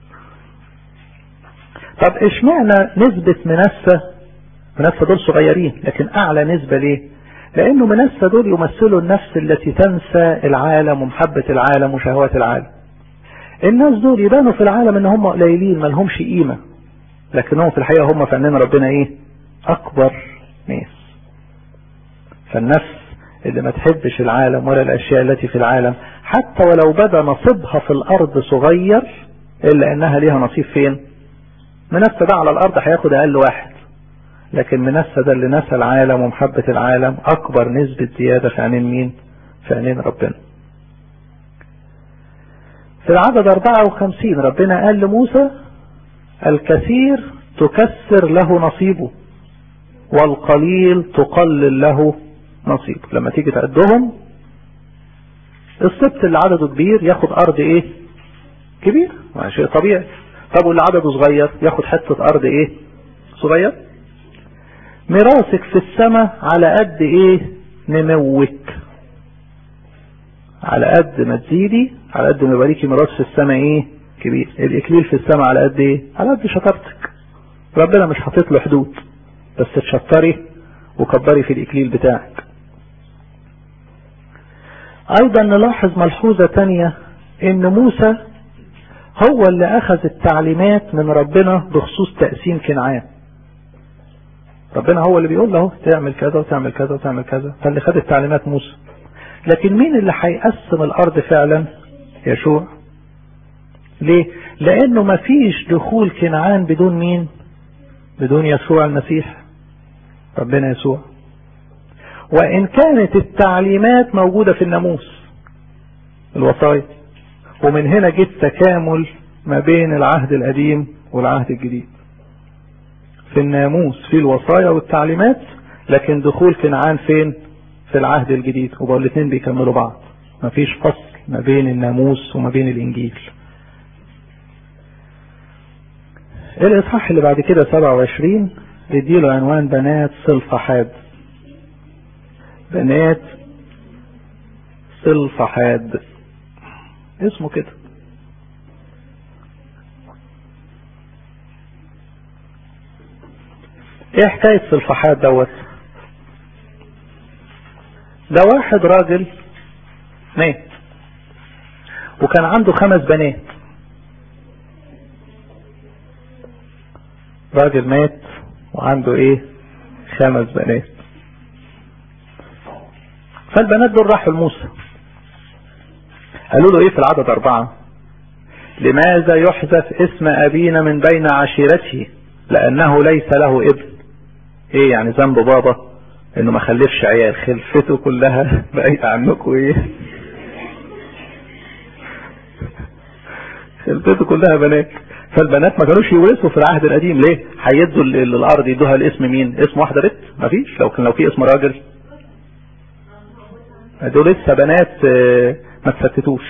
طب اشمعنى نسبة منسة منسة دول صغيرين لكن اعلى نسبة ليه لانه منسى دول يمثلوا النفس التي تنسى العالم ومحبة العالم وشهوات العالم الناس دول يبانوا في العالم ان هم قليلين ما لهمش قيمة لكنهم في الحقيقة هم في عيننا ربنا ايه اكبر ناس فالنفس اللي ما تحبش العالم ولا الاشياء التي في العالم حتى ولو بدا نصيبها في الارض صغير الا انها ليها نصيب فين منسى ده على الارض هياخد اقل واحد لكن منسى ده اللي نسى العالم ومحبة العالم اكبر نسبة زيادة في عينين مين في عينين ربنا في العدد 54 ربنا قال لموسى الكثير تكسر له نصيبه والقليل تقلل له نصيبه لما تيجي تعدهم السبت اللي عدده كبير ياخد ارض ايه كبير شيء طبيعي طب واللي عدده صغير ياخد حتة ارض ايه صغير ميراثك في السماء على قد ايه نموك على قد ما تزيدي على قد ما يبقى ميراث في السماء ايه كبير الاكليل في السماء على قد ايه على قد شطارتك ربنا مش حاطط له حدود بس تشطري وكبري في الاكليل بتاعك ايضا نلاحظ ملحوظة تانية ان موسى هو اللي اخذ التعليمات من ربنا بخصوص تقسيم كنعان ربنا هو اللي بيقول له تعمل كذا وتعمل كذا وتعمل كذا فاللي خد التعليمات موسى لكن مين اللي هيقسم الارض فعلا يشوع ليه لانه مفيش دخول كنعان بدون مين بدون يسوع المسيح ربنا يسوع وان كانت التعليمات موجودة في الناموس الوصايا ومن هنا جه تكامل ما بين العهد القديم والعهد الجديد في الناموس في الوصايا والتعليمات لكن دخول كنعان فين في العهد الجديد وبقوا الاثنين بيكملوا بعض مفيش فصل ما بين الناموس وما بين الانجيل الاصحاح اللي بعد كده 27 يديله عنوان بنات صلفحاد بنات صلفحاد اسمه كده ايه حكاية صلفحاد دوت ده واحد راجل مات وكان عنده خمس بنات راجل مات وعنده ايه خمس بنات فالبنات دول راحوا لموسى قالوا له ايه في العدد اربعة لماذا يحذف اسم ابينا من بين عشيرته لانه ليس له ابن ايه يعني ذنب بابا انه ما خلفش عيال خلفته كلها بقيت عنكم ايه خلفته كلها بنات فالبنات ما كانوش يورثوا في العهد القديم ليه هيدوا الارض يدوها لاسم مين اسم واحده بنت مفيش لو كان لو في اسم راجل دول لسه بنات ما تفتتوش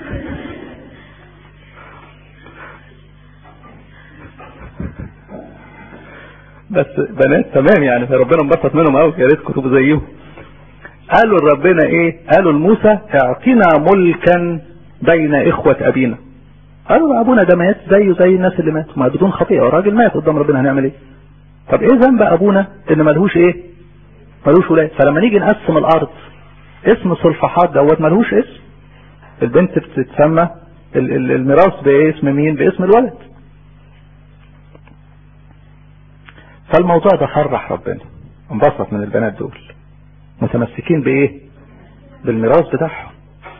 بس بنات تمام يعني فربنا انبسط منهم قوي يا ريت كتب زيهم قالوا لربنا ايه قالوا لموسى اعطنا ملكا بين اخوة ابينا قالوا ابونا ده مات زيه زي الناس اللي ماتوا ما بدون خطيئة الراجل مات قدام ربنا هنعمل ايه طب ايه ذنب ابونا ان ملهوش ايه ملهوش ولاد فلما نيجي نقسم الارض اسم صلفحات دوت ملهوش اسم البنت بتتسمى الميراث باسم مين باسم الولد فالموضوع ده فرح ربنا انبسط من البنات دول متمسكين بايه بالميراث بتاعهم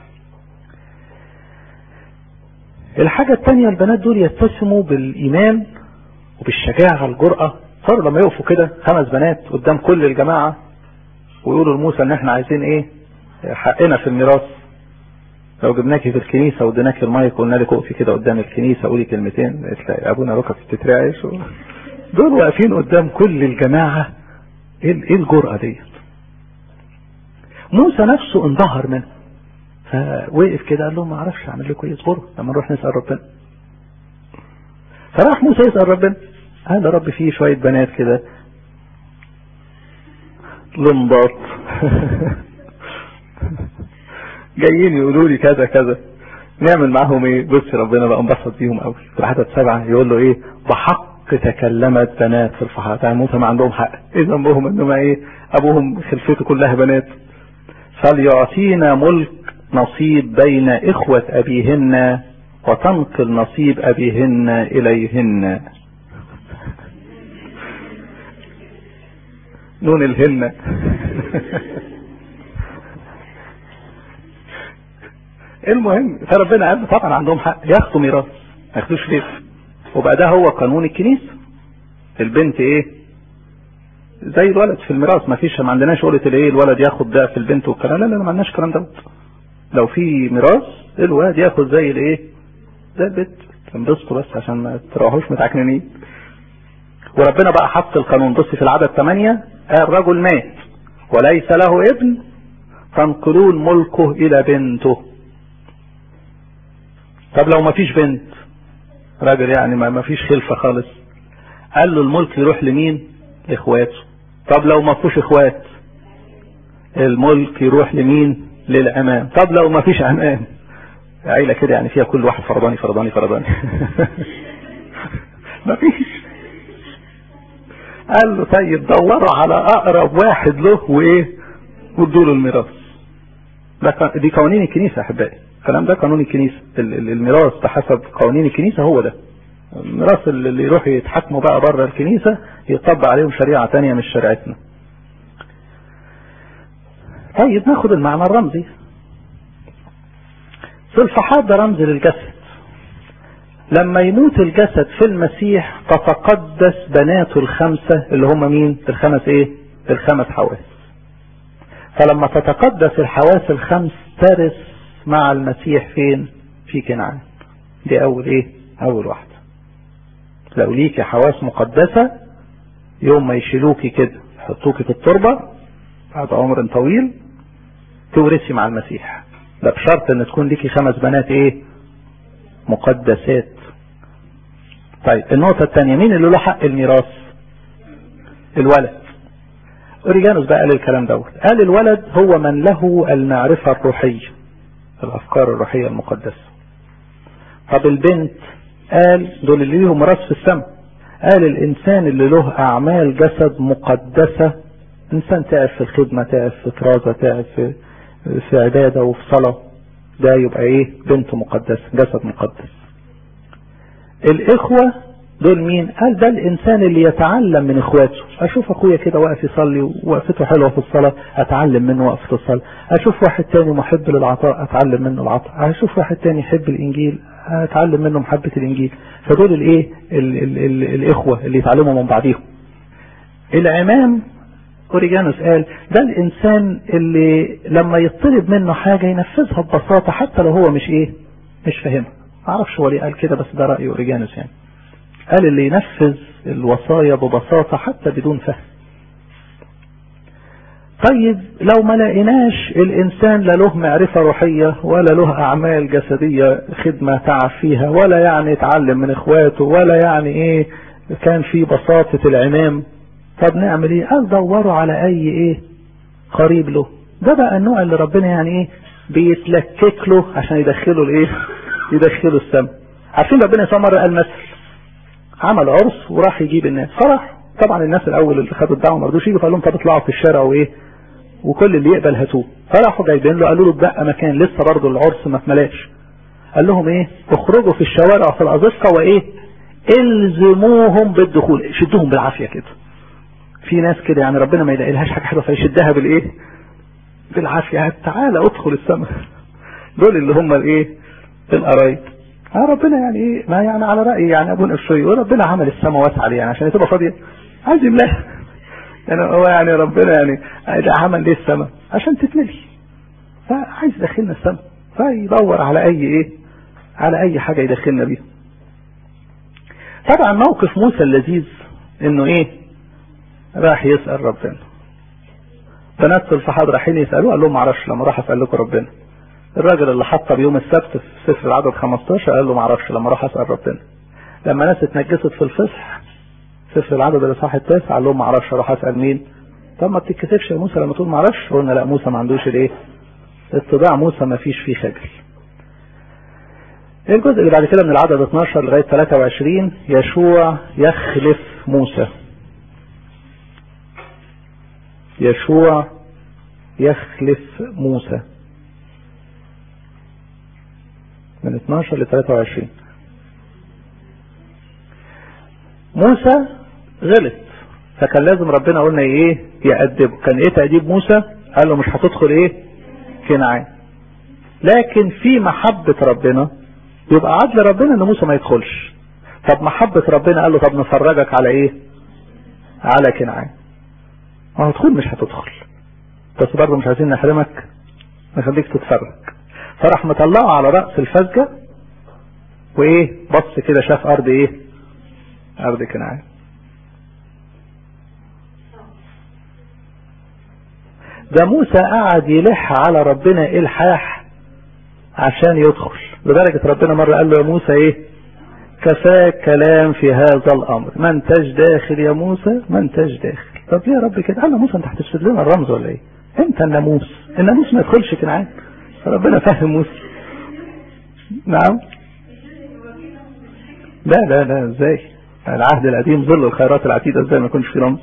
الحاجة التانية البنات دول يتسموا بالايمان وبالشجاعة الجرأة صاروا لما يقفوا كده خمس بنات قدام كل الجماعة ويقولوا لموسى ان احنا عايزين ايه حقنا في الميراث لو جبناكي في الكنيسة وديناكي المايك وقلنا لك اقفي كده قدام الكنيسة قولي كلمتين تلاقي ابونا ركب تترعش و... دول واقفين قدام كل الجماعة ايه الجرأة ديت موسى نفسه انبهر منه فوقف كده قال لهم ما اعرفش اعمل لكم ايه اصبروا لما نروح نسال ربنا فراح موسى يسال ربنا قال يا رب في شويه بنات كده لمباط جايين يقولوا لي كذا كذا نعمل معاهم ايه بص ربنا بقى انبسط بيهم قوي في العدد سبعة يقول له ايه بحق تكلمت بنات صلفحاد يعني موسى ما عندهم حق ايه ذنبهم انهم ايه ابوهم خلفته كلها بنات فليعطينا ملك نصيب بين اخوة ابيهن وتنقل نصيب ابيهن اليهن نون الهن المهم فربنا قال طبعا عندهم حق ياخدوا ميراث ما ياخدوش ليه وبقى ده هو قانون الكنيسة البنت ايه زي الولد في الميراث ما فيش ما عندناش قولة الايه الولد ياخد ضعف البنت والكلام لا لا ما عندناش الكلام دوت لو في ميراث الولد ياخد زي الايه زي البنت تنبسطوا بس عشان ما تروحوش متعكنين وربنا بقى حط القانون بص في العدد 8 الرجل مات وليس له ابن تنقلون ملكه الى بنته طب لو ما فيش بنت راجل يعني ما فيش خلفه خالص قال له الملك يروح لمين لاخواته طب لو ما فيش اخوات الملك يروح لمين للامام طب لو ما فيش امام عيله كده يعني فيها كل واحد فرضاني فرضاني فرضاني ما فيش قال له طيب دوروا على اقرب واحد له وايه وادوا له الميراث ده دي قوانين الكنيسه يا احبائي الكلام ده قانون الكنيسه الميراث بحسب قوانين الكنيسه هو ده الميراث اللي يروح يتحكموا بقى بره الكنيسه يطبق عليهم شريعه تانية مش شريعتنا طيب ناخد المعنى الرمزي صلفحات ده رمز للجسد لما يموت الجسد في المسيح تتقدس بناته الخمسة اللي هم مين الخمس ايه الخمس حواس فلما تتقدس الحواس الخمس ترث مع المسيح فين في كنعان دي اول ايه اول واحدة لو ليكي حواس مقدسة يوم ما يشيلوكي كده يحطوكي في التربة بعد عمر طويل تورثي مع المسيح ده بشرط ان تكون ليكي خمس بنات ايه مقدسات طيب النقطة الثانية مين اللي له حق الميراث الولد اوريجانوس بقى قال الكلام دوت قال الولد هو من له المعرفة الروحية الافكار الروحية المقدسة طب البنت قال دول اللي ليهم راس في السماء قال الانسان اللي له اعمال جسد مقدسة انسان تعب في الخدمة تعب في طرازة تعب في, في عبادة وفي صلاة ده يبقى ايه بنت مقدسة جسد مقدس الاخوة دول مين قال ده الانسان اللي يتعلم من اخواته اشوف اخويا كده واقف يصلي ووقفته حلوة في الصلاة اتعلم منه وقفة الصلاة اشوف واحد تاني محب للعطاء اتعلم منه العطاء اشوف واحد تاني يحب الانجيل اتعلم منه محبة الانجيل فدول الايه ال ال ال الاخوة اللي يتعلموا من بعضيهم العمام اوريجانوس قال ده الانسان اللي لما يطلب منه حاجة ينفذها ببساطة حتى لو هو مش ايه مش فاهمها معرفش هو ليه قال كده بس ده رأي اوريجانوس يعني قال اللي ينفذ الوصايا ببساطة حتى بدون فهم طيب لو ما لقيناش الانسان لا له معرفة روحية ولا له اعمال جسدية خدمة تعب فيها ولا يعني يتعلم من اخواته ولا يعني ايه كان في بساطة العمام طب نعمل ايه قال دوروا على اي ايه قريب له ده بقى النوع اللي ربنا يعني ايه بيتلكك له عشان يدخله الايه يدخله السم عارفين ربنا يسوع مرة قال مثل عمل عرس وراح يجيب الناس فرح طبعا الناس الاول اللي خدوا الدعوه ما رضوش يجوا فقال لهم طب اطلعوا في الشارع وايه وكل اللي يقبل هاتوه فراحوا جايبين له قالوا له اتبقى مكان لسه برضه العرس ما اتملاش قال لهم ايه اخرجوا في الشوارع في الازقه وايه الزموهم بالدخول شدوهم بالعافيه كده في ناس كده يعني ربنا ما يلاقي لهاش حاجه حلوه فيشدها بالايه بالعافيه تعالى ادخل السماء دول اللي هم الايه القرايب اه ربنا يعني ايه ما يعني على رأي يعني ابو الشوي وربنا عمل السماء واسعة ليه يعني عشان تبقى فاضية عايز يملاها يعني هو يعني ربنا يعني عمل ليه السماء عشان تتملي فعايز يدخلنا السماء فيدور على اي ايه على اي حاجة يدخلنا بيها طبعا موقف موسى اللذيذ انه ايه راح يسأل ربنا بنات الصحابة رايحين يسألوه قال لهم معرفش لما راح اسأل لكم ربنا الراجل اللي حطه بيوم السبت في سفر العدد 15 قال له معرفش لما اروح اسال ربنا لما ناس اتنجست في الفصح سفر العدد الاصحاح التاسع قال لهم معرفش اروح اسال مين طب ما بتتكسفش يا موسى لما تقول معرفش قلنا لا موسى ما عندوش الايه اتباع موسى ما فيش فيه خجل الجزء اللي بعد كده من العدد 12 لغاية 23 يشوع يخلف موسى يشوع يخلف موسى من 12 ل 23 موسى غلط فكان لازم ربنا قلنا ايه يأدبه كان ايه تأديب موسى قال له مش هتدخل ايه كنعان لكن في محبة ربنا يبقى عدل ربنا ان موسى ما يدخلش طب محبة ربنا قال له طب نفرجك على ايه على كنعان ما هتدخل مش هتدخل بس برضه مش عايزين نحرمك نخليك تتفرج فراح مطلعه على رأس الفزجة وايه بص كده شاف ارض ايه ارض كنعان ده موسى قعد يلح على ربنا الحاح عشان يدخل لدرجة ربنا مرة قال له يا موسى ايه كفاك كلام في هذا الامر ما انتش داخل يا موسى ما انتش داخل طب ليه يا رب كده قال له موسى انت هتفسد لنا الرمز ولا ايه انت الناموس الناموس ما يدخلش كنعان ربنا فهم موسى نعم لا لا لا ازاي العهد القديم ظل الخيرات العتيدة ازاي ما يكونش في رمز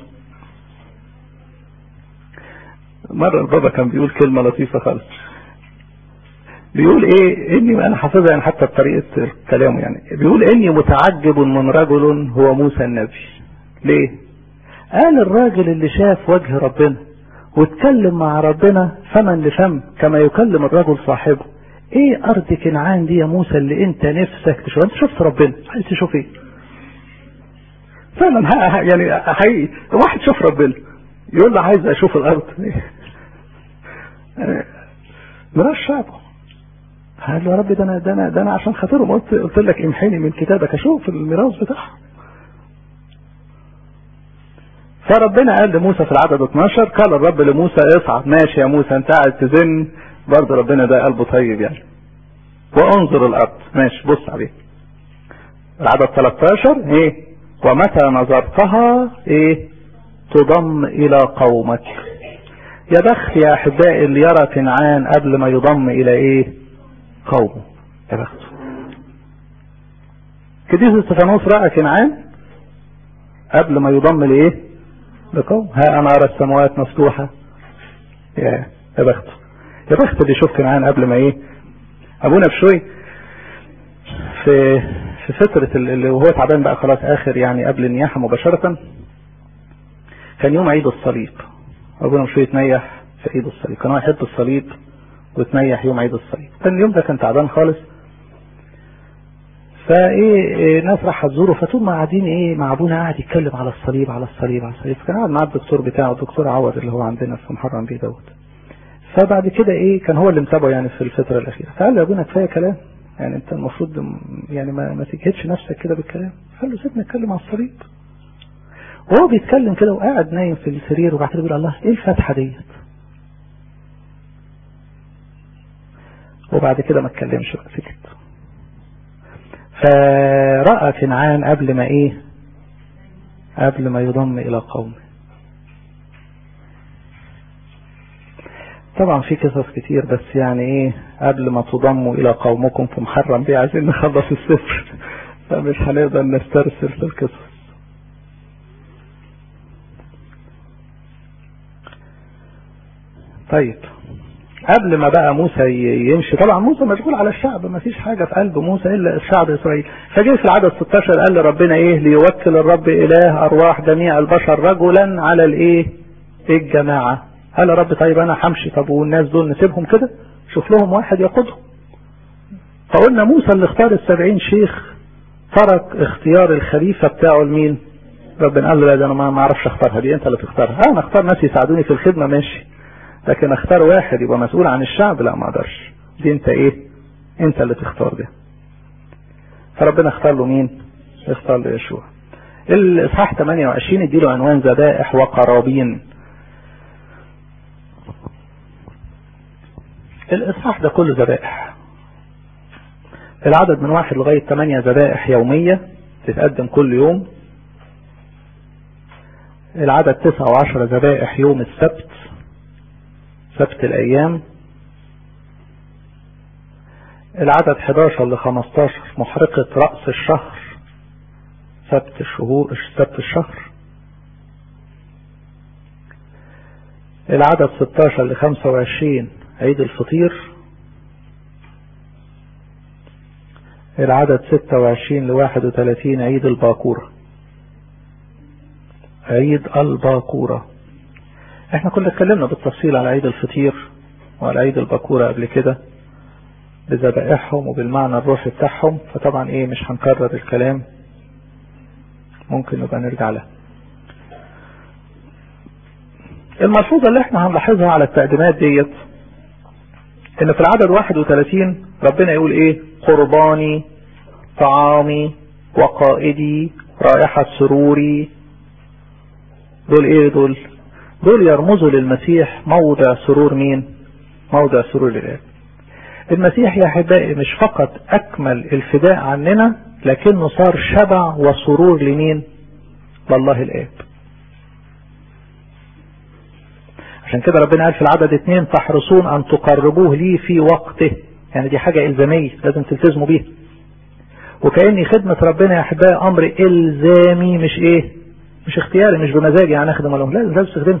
مرة البابا كان بيقول كلمة لطيفة خالص بيقول ايه اني انا حافظها يعني حتى بطريقة كلامه يعني بيقول اني متعجب من رجل هو موسى النبي ليه قال الراجل اللي شاف وجه ربنا واتكلم مع ربنا فما لفم كما يكلم الرجل صاحبه ايه ارض كنعان دي يا موسى اللي انت نفسك تشوف انت شفت ربنا عايز تشوف ايه فعلا يعني حقيقي واحد شاف ربنا يقول له عايز اشوف الارض مراش شعبه قال له يا رب ده انا ده انا ده انا عشان خاطرهم قلت قلت لك امحني من كتابك اشوف الميراث بتاعهم فربنا قال لموسى في العدد 12 قال الرب لموسى اصعد ماشي يا موسى انت قاعد تزن برضه ربنا ده قلبه طيب يعني وانظر الارض ماشي بص عليه العدد 13 ايه ومتى نظرتها ايه تضم الى قومك يا بخت يا احبائي اللي يرى كنعان قبل ما يضم الى ايه قومه يا بخته كديس استفانوس راى كنعان قبل ما يضم لايه لقوم ها انا ارى السماوات مفتوحه يا يا بخته يا بخت اللي يشوف كنعان قبل ما ايه ابونا بشوي في في فترة اللي وهو تعبان بقى خلاص اخر يعني قبل النياحة مباشرة كان يوم عيد الصليب ابونا بشوي يتنيح في عيد الصليب كان هو يحب الصليب وتنيح يوم عيد الصليب كان اليوم ده كان تعبان خالص فايه ناس راح تزوره فطول ما قاعدين ايه مع ابونا قاعد يتكلم على الصليب على الصليب على الصليب فكان قاعد مع الدكتور بتاعه الدكتور عوض اللي هو عندنا في محرم بيه دوت فبعد كده ايه كان هو اللي متابعه يعني في الفتره الاخيره فقال له يا ابونا كفايه كلام يعني انت المفروض يعني ما, ما تجهدش نفسك كده بالكلام قال له سيبني اتكلم على الصليب وهو بيتكلم كده وقاعد نايم في السرير وبعد كده بيقول الله ايه الفتحه ديت وبعد كده ما اتكلمش بقى سكت فرأى كنعان قبل ما ايه قبل ما يضم الى قومه طبعا في قصص كتير بس يعني ايه قبل ما تضموا الى قومكم في محرم بيه عايزين نخلص السفر فمش هنقدر نسترسل في القصص طيب قبل ما بقى موسى يمشي طبعا موسى مشغول على الشعب ما فيش حاجة في قلب موسى إلا الشعب إسرائيل فجاء في العدد 16 قال لربنا إيه ليوكل الرب إله أرواح جميع البشر رجلا على الإيه الجماعة قال يا رب طيب أنا همشي طب والناس دول نسيبهم كده شوف لهم واحد يقودهم فقلنا موسى اللي اختار السبعين شيخ ترك اختيار الخليفة بتاعه لمين ربنا قال له لا ده انا ما اعرفش اختارها دي انت اللي تختارها انا اختار ناس يساعدوني في الخدمة ماشي لكن اختار واحد يبقى مسؤول عن الشعب لا ما اقدرش دي انت ايه انت اللي تختار ده فربنا اختار له مين اختار له يشوع الاصحاح 28 اديله عنوان ذبائح وقرابين الاصحاح ده كله ذبائح العدد من واحد لغاية ثمانية ذبائح يومية تتقدم كل يوم العدد تسعة وعشرة ذبائح يوم السبت سبت الأيام العدد 11 ل 15 محرقة رأس الشهر سبت الشهور سبت الشهر العدد 16 ل 25 عيد الفطير العدد 26 ل 31 عيد الباكورة عيد الباكورة احنا كنا اتكلمنا بالتفصيل على عيد الفطير وعلى عيد الباكورة قبل كده بذبائحهم وبالمعنى الروحي بتاعهم فطبعا ايه مش هنكرر الكلام ممكن نبقى نرجع لها الملحوظة اللي احنا هنلاحظها على التقديمات ديت ان في العدد 31 ربنا يقول ايه قرباني طعامي وقائدي رائحة سروري دول ايه دول دول يرمزوا للمسيح موضع سرور مين موضع سرور الآب المسيح يا احبائي مش فقط اكمل الفداء عننا لكنه صار شبع وسرور لمين لله الآب عشان كده ربنا قال في العدد اتنين تحرصون ان تقربوه لي في وقته يعني دي حاجة الزامية لازم تلتزموا بيها وكأني خدمة ربنا يا احبائي امر الزامي مش ايه مش اختياري مش بمزاجي يعني اخدم لهم لازم لازم تخدمه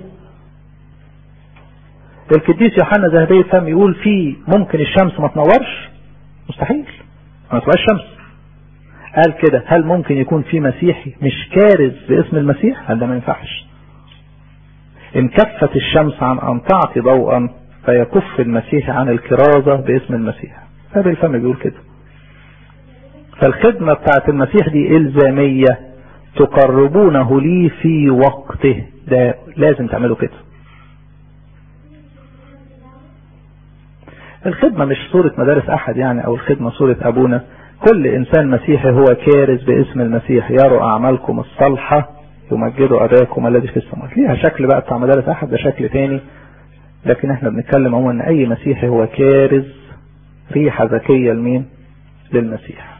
القديس يوحنا ذهبي الفم يقول في ممكن الشمس ما تنورش مستحيل ما تبقاش شمس قال كده هل ممكن يكون في مسيحي مش كارز باسم المسيح هذا ما ينفعش ان كفت الشمس عن ان تعطي ضوءا فيكف المسيح عن الكرازة باسم المسيح هذا الفم بيقول كده فالخدمة بتاعت المسيح دي الزامية تقربونه لي في وقته ده لازم تعملوا كده الخدمة مش صورة مدارس احد يعني او الخدمة صورة ابونا كل انسان مسيحي هو كارز باسم المسيح يروا اعمالكم الصالحة يمجدوا اباكم الذي في السماوات ليها شكل بقى بتاع مدارس احد ده شكل تاني لكن احنا بنتكلم عموما ان اي مسيحي هو كارز ريحة ذكية لمين للمسيح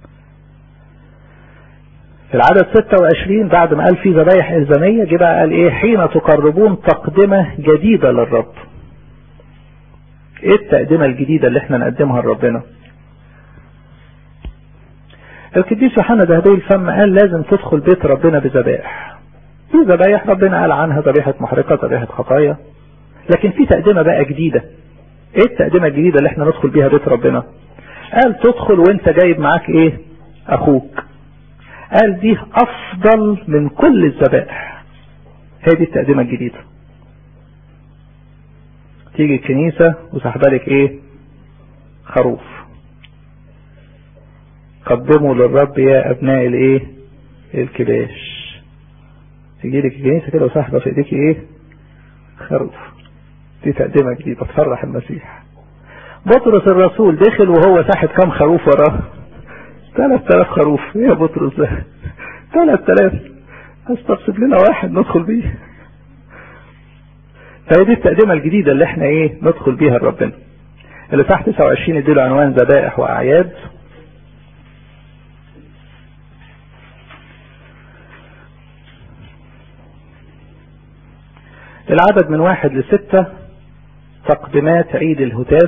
في العدد 26 بعد ما قال في ذبايح إلزامية جه بقى قال ايه حين تقربون تقدمة جديدة للرب ايه التقدمة الجديدة اللي احنا نقدمها لربنا القديس يوحنا ذهبي الفم قال لازم تدخل بيت ربنا بذبائح في ذبايح ربنا قال عنها ذبيحة محرقة ذبيحة خطايا لكن في تقدمة بقى جديدة ايه التقدمة الجديدة اللي احنا ندخل بيها بيت ربنا قال تدخل وانت جايب معاك ايه اخوك قال دي افضل من كل الذبائح هي دي التقدمة الجديدة تيجي الكنيسة وسحبالك ايه خروف قدموا للرب يا ابناء الايه الكباش تيجي لك الكنيسة كده وسحبة في ايديك ايه خروف دي تقدمة جديدة تفرح المسيح بطرس الرسول دخل وهو ساحب كام خروف وراه 3000 خروف ايه يا بطرس ده 3000 استقصد لنا واحد ندخل بيه فهي دي التقدمة الجديدة اللي احنا ايه ندخل بيها لربنا اللي تحت 29 يديله عنوان ذبائح واعياد العدد من واحد لستة تقدمات عيد الهتاف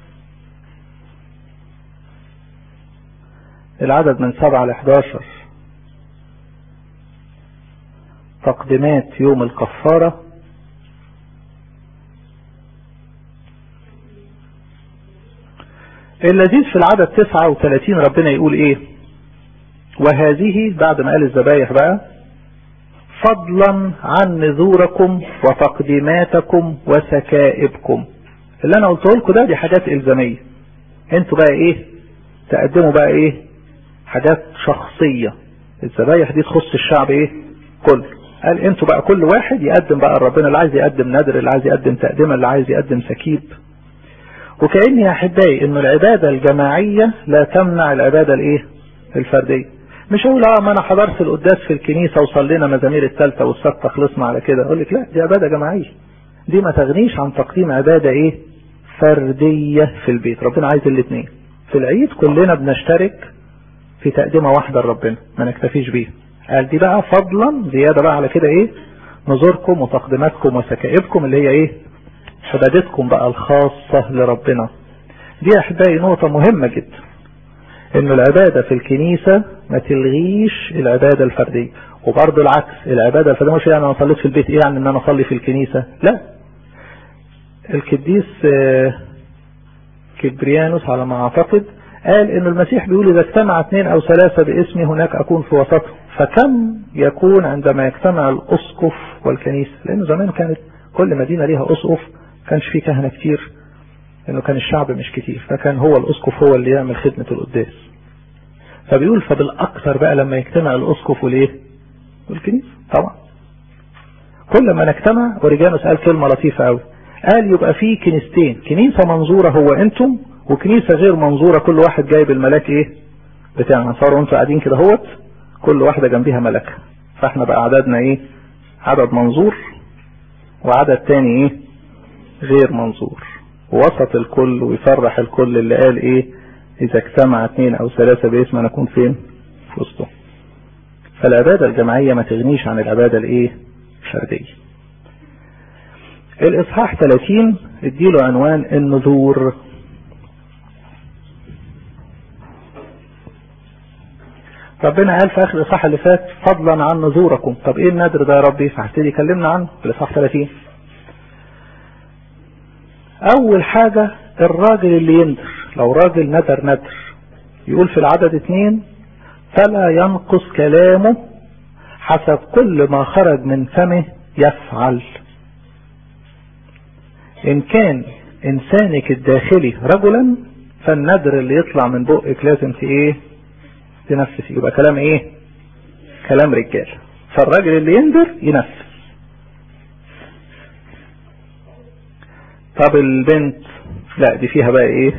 العدد من سبعة لحداشر تقدمات يوم الكفارة اللذيذ في العدد تسعة وثلاثين ربنا يقول ايه وهذه بعد ما قال الذبايح بقى فضلا عن نذوركم وتقديماتكم وسكائبكم اللي انا قلته لكم ده دي حاجات الزامية انتوا بقى ايه تقدموا بقى ايه حاجات شخصية الذبايح دي تخص الشعب ايه كله قال انتوا بقى كل واحد يقدم بقى ربنا اللي عايز يقدم نذر اللي عايز يقدم تقدمة اللي عايز يقدم سكيب وكأني يا احبائي انه العبادة الجماعية لا تمنع العبادة الايه الفردية مش اقول اه ما انا حضرت القداس في الكنيسة وصلينا مزامير الثالثة والسادسة خلصنا على كده اقول لك لا دي عبادة جماعية دي ما تغنيش عن تقديم عبادة ايه فردية في البيت ربنا عايز الاثنين في العيد كلنا بنشترك في تقدمة واحدة لربنا ما نكتفيش بيها قال دي بقى فضلا زيادة بقى على كده ايه نظوركم وتقديماتكم وسكائبكم اللي هي ايه عبادتكم بقى الخاصة لربنا دي احبائي نقطة مهمة جدا ان العبادة في الكنيسة ما تلغيش العبادة الفردية وبرضه العكس العبادة الفردية مش يعني انا صليت في البيت ايه يعني ان انا اصلي في الكنيسة لا القديس كبريانوس على ما اعتقد قال ان المسيح بيقول اذا اجتمع اثنين او ثلاثة باسمي هناك اكون في وسطهم فكم يكون عندما يجتمع الاسقف والكنيسة لانه زمان كانت كل مدينة ليها اسقف كانش فيه كهنة كتير لانه كان الشعب مش كتير فكان هو الاسقف هو اللي يعمل خدمة القداس فبيقول فبالاكثر بقى لما يجتمع الاسقف والايه والكنيسة طبعا كل ما نجتمع ورجانوس قال كلمة لطيفة قوي قال يبقى في كنيستين كنيسة منظورة هو انتم وكنيسة غير منظورة كل واحد جايب الملاك ايه بتاعنا صاروا انتوا قاعدين كده هوت كل واحدة جنبيها ملكة فاحنا بقى عددنا ايه عدد منظور وعدد تاني ايه غير منظور وسط الكل ويفرح الكل اللي قال ايه اذا اجتمع اثنين او ثلاثة باسم نكون فين في وسطهم فالعبادة الجماعية ما تغنيش عن العبادة الايه الفردية الاصحاح 30 اديله عنوان النذور ربنا قال في اخر الاصحاح اللي فات فضلا عن نذوركم طب ايه النذر ده يا ربي فهبتدي يكلمنا عنه في الاصحاح 30 اول حاجة الراجل اللي ينذر لو راجل نذر نذر يقول في العدد اتنين فلا ينقص كلامه حسب كل ما خرج من فمه يفعل ان كان انسانك الداخلي رجلا فالنذر اللي يطلع من بقك لازم في ايه تنفس يبقى كلام ايه كلام رجال فالراجل اللي ينذر ينفس طب البنت لا دي فيها بقى ايه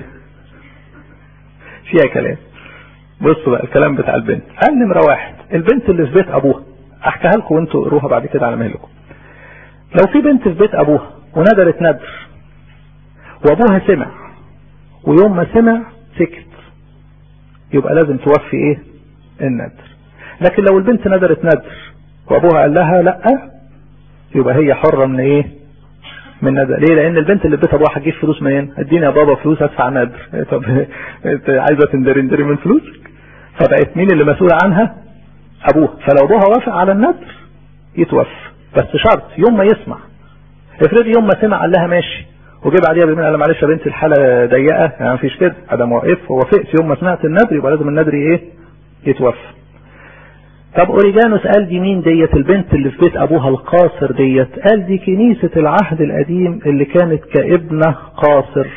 فيها كلام بصوا بقى الكلام بتاع البنت قال نمرة واحد البنت اللي في بيت ابوها احكيها لكم وانتوا قروها بعد كده على مهلكم لو في بنت في بيت ابوها وندرت ندر وابوها سمع ويوم ما سمع سكت يبقى لازم توفي ايه الندر لكن لو البنت ندرت ندر وابوها قال لها لا يبقى هي حرة من ايه من ندر ليه لان البنت اللي في بيت ابوها هتجيب فلوس منين اديني يا بابا فلوس ادفع ندر طب انت عايزه تندري اندري من فلوسك فبقت مين اللي مسؤول عنها ابوها فلو ابوها وافق على الندر يتوفى بس شرط يوم ما يسمع افرضي يوم ما سمع قال لها ماشي وجه بعديها بيومين قال معلش يا بنتي الحاله ضيقه يعني مفيش كده ادم واقف ووافقت يوم ما سمعت الندر يبقى لازم الندر ايه يتوفى طب اوريجانوس قال دي مين ديت البنت اللي في بيت ابوها القاصر ديت قال دي كنيسة العهد القديم اللي كانت كابنة قاصر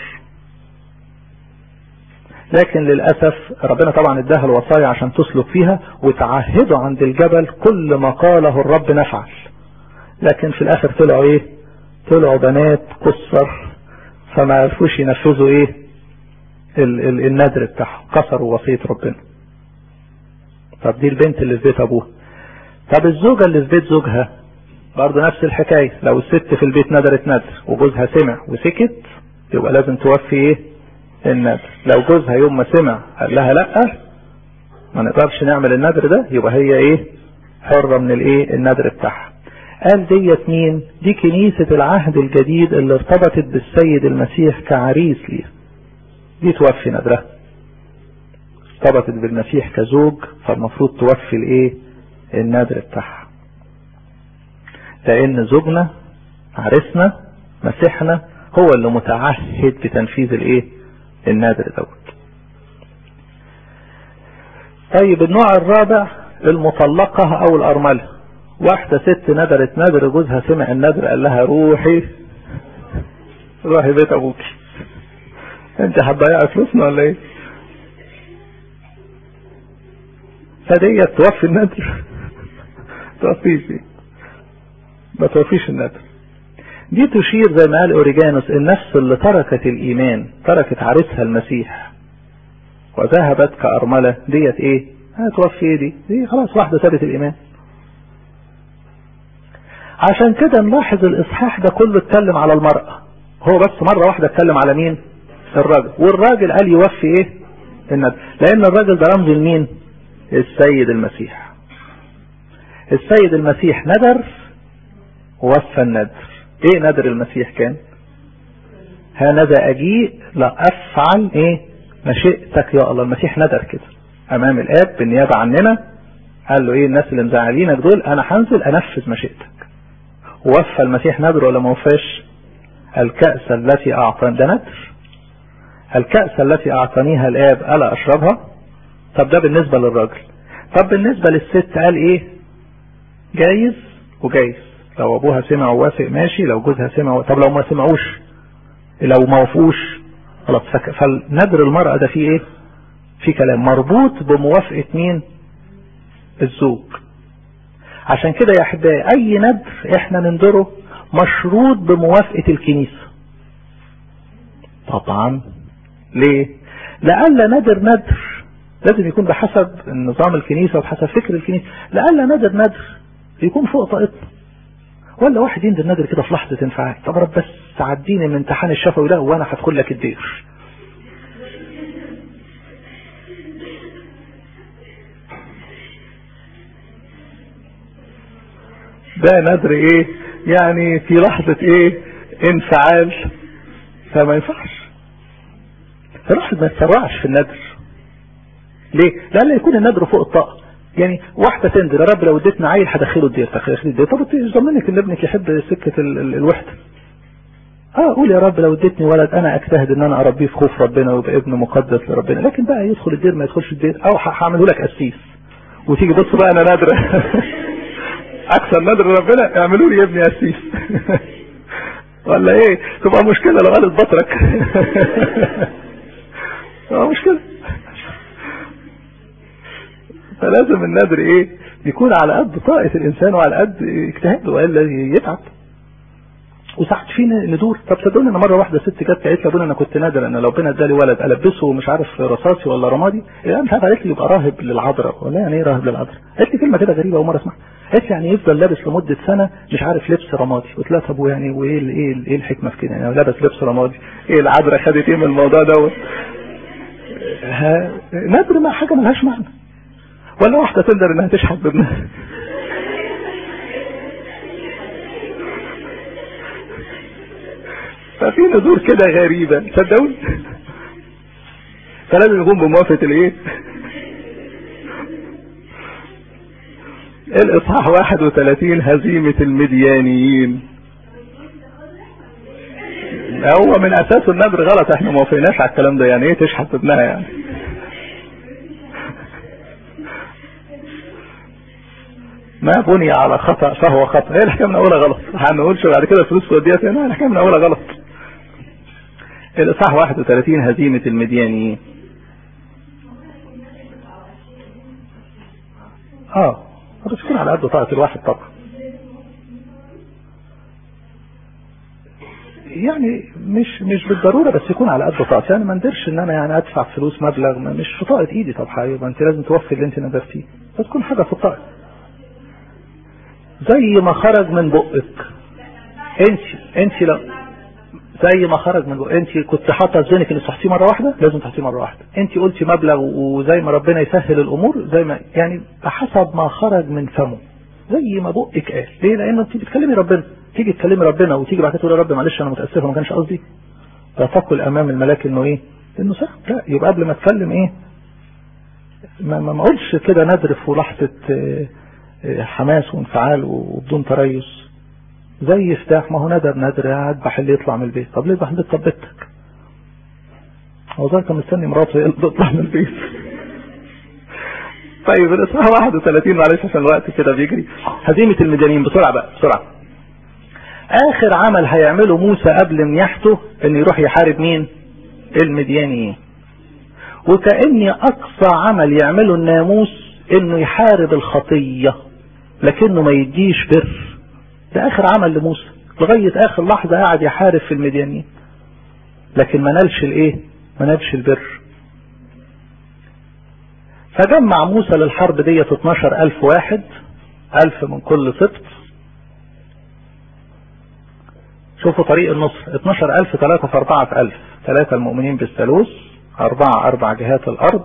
لكن للأسف ربنا طبعا اداها الوصايا عشان تسلك فيها وتعهدوا عند الجبل كل ما قاله الرب نفعل لكن في الاخر طلعوا ايه طلعوا بنات قصر فما عرفوش ينفذوا ايه ال ال النذر بتاعهم كسروا وصية ربنا طب دي البنت اللي في بيت ابوها طب الزوجة اللي في بيت زوجها برضه نفس الحكاية لو الست في البيت ندرت ندر وجوزها سمع وسكت يبقى لازم توفي ايه الندر لو جوزها يوم ما سمع قال لها لا ما نقدرش نعمل الندر ده يبقى هي ايه حرة من الايه الندر بتاعها قال ديت مين دي كنيسة العهد الجديد اللي ارتبطت بالسيد المسيح كعريس ليها دي توفي ندرها ارتبطت بالمسيح كزوج فالمفروض توفي الايه النذر بتاعها لان زوجنا عرسنا مسيحنا هو اللي متعهد بتنفيذ الايه النذر دوت طيب النوع الرابع المطلقة او الارملة واحدة ست ندرت ندر جوزها سمع الندر قال لها روحي روحي بيت ابوك انت هتضيعي فلوسنا ولا ايه فديت توفي الندر توفيش دي ما توفيش الندر دي تشير زي ما قال اوريجانوس النفس اللي تركت الايمان تركت عريسها المسيح وذهبت كأرملة ديت ايه هتوفي ايه دي دي خلاص واحدة سابت الايمان عشان كده نلاحظ الاصحاح ده كله اتكلم على المرأة هو بس مرة واحدة اتكلم على مين الراجل والراجل قال يوفي ايه الندر لان الراجل ده رمز لمين السيد المسيح السيد المسيح ندر ووفى الندر ايه ندر المسيح كان هانذا اجيء لا افعل ايه مشيئتك يا الله المسيح ندر كده امام الاب بالنيابه عننا قال له ايه الناس اللي مزعلينك دول انا هنزل انفذ مشيئتك ووفى المسيح ندر ولا ما وفاش الكأس التي اعطاني ده ندر الكأس التي اعطانيها الاب الا اشربها طب ده بالنسبة للراجل طب بالنسبة للست قال ايه جايز وجايز لو ابوها سمع ووافق ماشي لو جوزها سمع طب لو ما سمعوش لو ما وافقوش خلاص فالندر المرأة ده فيه ايه في كلام مربوط بموافقة مين الزوج عشان كده يا احبائي اي ندر احنا نندره مشروط بموافقة الكنيسة طبعا ليه لألا ندر ندر لازم يكون بحسب نظام الكنيسة وبحسب فكر الكنيسة لألا ندر ندر يكون فوق طاقتنا ولا واحد يندر ندر كده في لحظة انفعال طب رب بس تعديني من امتحان الشفوي ده وانا هدخل لك الدير ده ندر ايه يعني في لحظة ايه انفعال فما ينفعش الواحد ما يتسرعش في الندر ليه لألا يكون الندر فوق الطاقة يعني واحدة تندر يا رب لو اديتنا عيل هدخله الدير تدخله الدير طب انت ضمنك ان ابنك يحب سكة ال ال الوحدة اه قول يا رب لو اديتني ولد انا اجتهد ان انا اربيه في خوف ربنا ويبقى ابن مقدس لربنا لكن بقى يدخل الدير ما يدخلش الدير او هعمله لك قسيس وتيجي بص بقى انا نادرة اكثر نادر ربنا اعملوا لي يا ابني قسيس ولا ايه تبقى مشكلة لو قالت بطرك تبقى مشكلة فلازم النادر ايه يكون على قد طاقة الانسان وعلى قد اجتهاده والا يتعب وساعات في ندور طب صدقوني انا مره واحده ست جت قالت لي ابونا انا كنت نادر ان لو بنا ادالي ولد البسه مش عارف رصاصي ولا رمادي يعني مش عارف قالت لي يبقى راهب للعذراء ولا يعني ايه راهب للعذراء قالت لي كلمه كده غريبه اول مره اسمعها قالت لي يعني يفضل لابس لمده سنه مش عارف لبس رمادي قلت لها طب ويعني وايه ايه ايه الحكمه في كده يعني لابس لبس رمادي ايه العذراء خدت ايه من الموضوع دوت نادر ما حاجه ملهاش معنى ولا واحدة تقدر انها تشحت بابنها ففي نذور كده غريبة تصدقون فلازم يكون بموافقة الايه الاصحاح 31 هزيمة المديانيين هو من اساسه النذر غلط احنا ما وافقناش على الكلام ده يعني ايه تشحت ابنها يعني ما بني على خطأ فهو خطأ هي الحكاية من أولها غلط هنقولش بعد كده فلوس وديت هنا الحكاية من أولها غلط الإصحاح 31 هزيمة المديانيين اه بس يكون على قد طاقة الواحد طبعا يعني مش مش بالضرورة بس يكون على قد طاقتي يعني ما ندرش ان انا يعني ادفع فلوس مبلغ مش في طاقة ايدي طب حبيبي انت لازم توفي اللي انت ندرتيه فتكون حاجة في الطاقة زي ما خرج من بقك انت انت لو زي ما خرج من بقك انت كنت حاطه في ذهنك ان تحطيه مره واحده لازم تحطيه مره واحده انت قلتي مبلغ وزي ما ربنا يسهل الامور زي ما يعني بحسب ما خرج من فمه زي ما بقك قال ليه لان انت بتكلمي ربنا تيجي تكلمي ربنا وتيجي بعد كده تقول يا رب معلش انا متاسفه ما كانش قصدي فتقول امام الملاك انه ايه انه صح لا يبقى قبل ما اتكلم ايه ما ما اقولش كده ندرف ولحظه اه حماس وانفعال وبدون تريث زي افتاح ما هو ندر ندر اذبح اللي يطلع من البيت طب ليه يذبح البيت طب بيتك هو ذلك مستني مراته هي اللي تطلع من البيت طيب الاصحاح 31 معلش عشان الوقت كده بيجري هزيمة المديانين بسرعة بقى بسرعة اخر عمل هيعمله موسى قبل منيحته ان يروح يحارب مين المديانيين وكأني اقصى عمل يعمله الناموس انه يحارب الخطية لكنه ما يديش بر ده اخر عمل لموسى لغاية اخر لحظة قاعد يحارب في المديانين لكن ما نالش الايه ما نالش البر فجمع موسى للحرب ديت 12 الف واحد الف من كل سبط شوفوا طريق النصر 12 الف ثلاثة في اربعة في الف ثلاثة المؤمنين بالثالوث اربعة اربع جهات الارض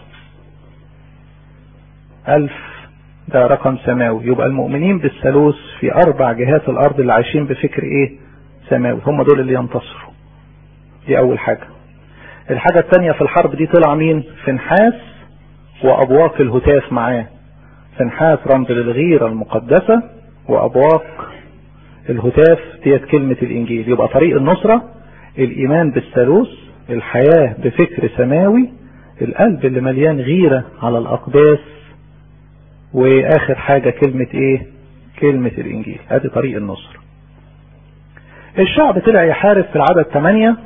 ألف ده رقم سماوي يبقى المؤمنين بالثالوث في أربع جهات الأرض اللي عايشين بفكر إيه سماوي هم دول اللي ينتصروا دي اول حاجة الحاجة التانية في الحرب دي طلع مين فنحاس وابواق الهتاف معاه فنحاس رمز للغيرة المقدسة وابواق الهتاف ديت كلمة الانجيل يبقى طريق النصرة الايمان بالثالوث الحياة بفكر سماوي القلب اللي مليان غيرة على الاقداس واخر حاجة كلمة ايه كلمة الانجيل ادي طريق النصر الشعب طلع يحارب في العدد 8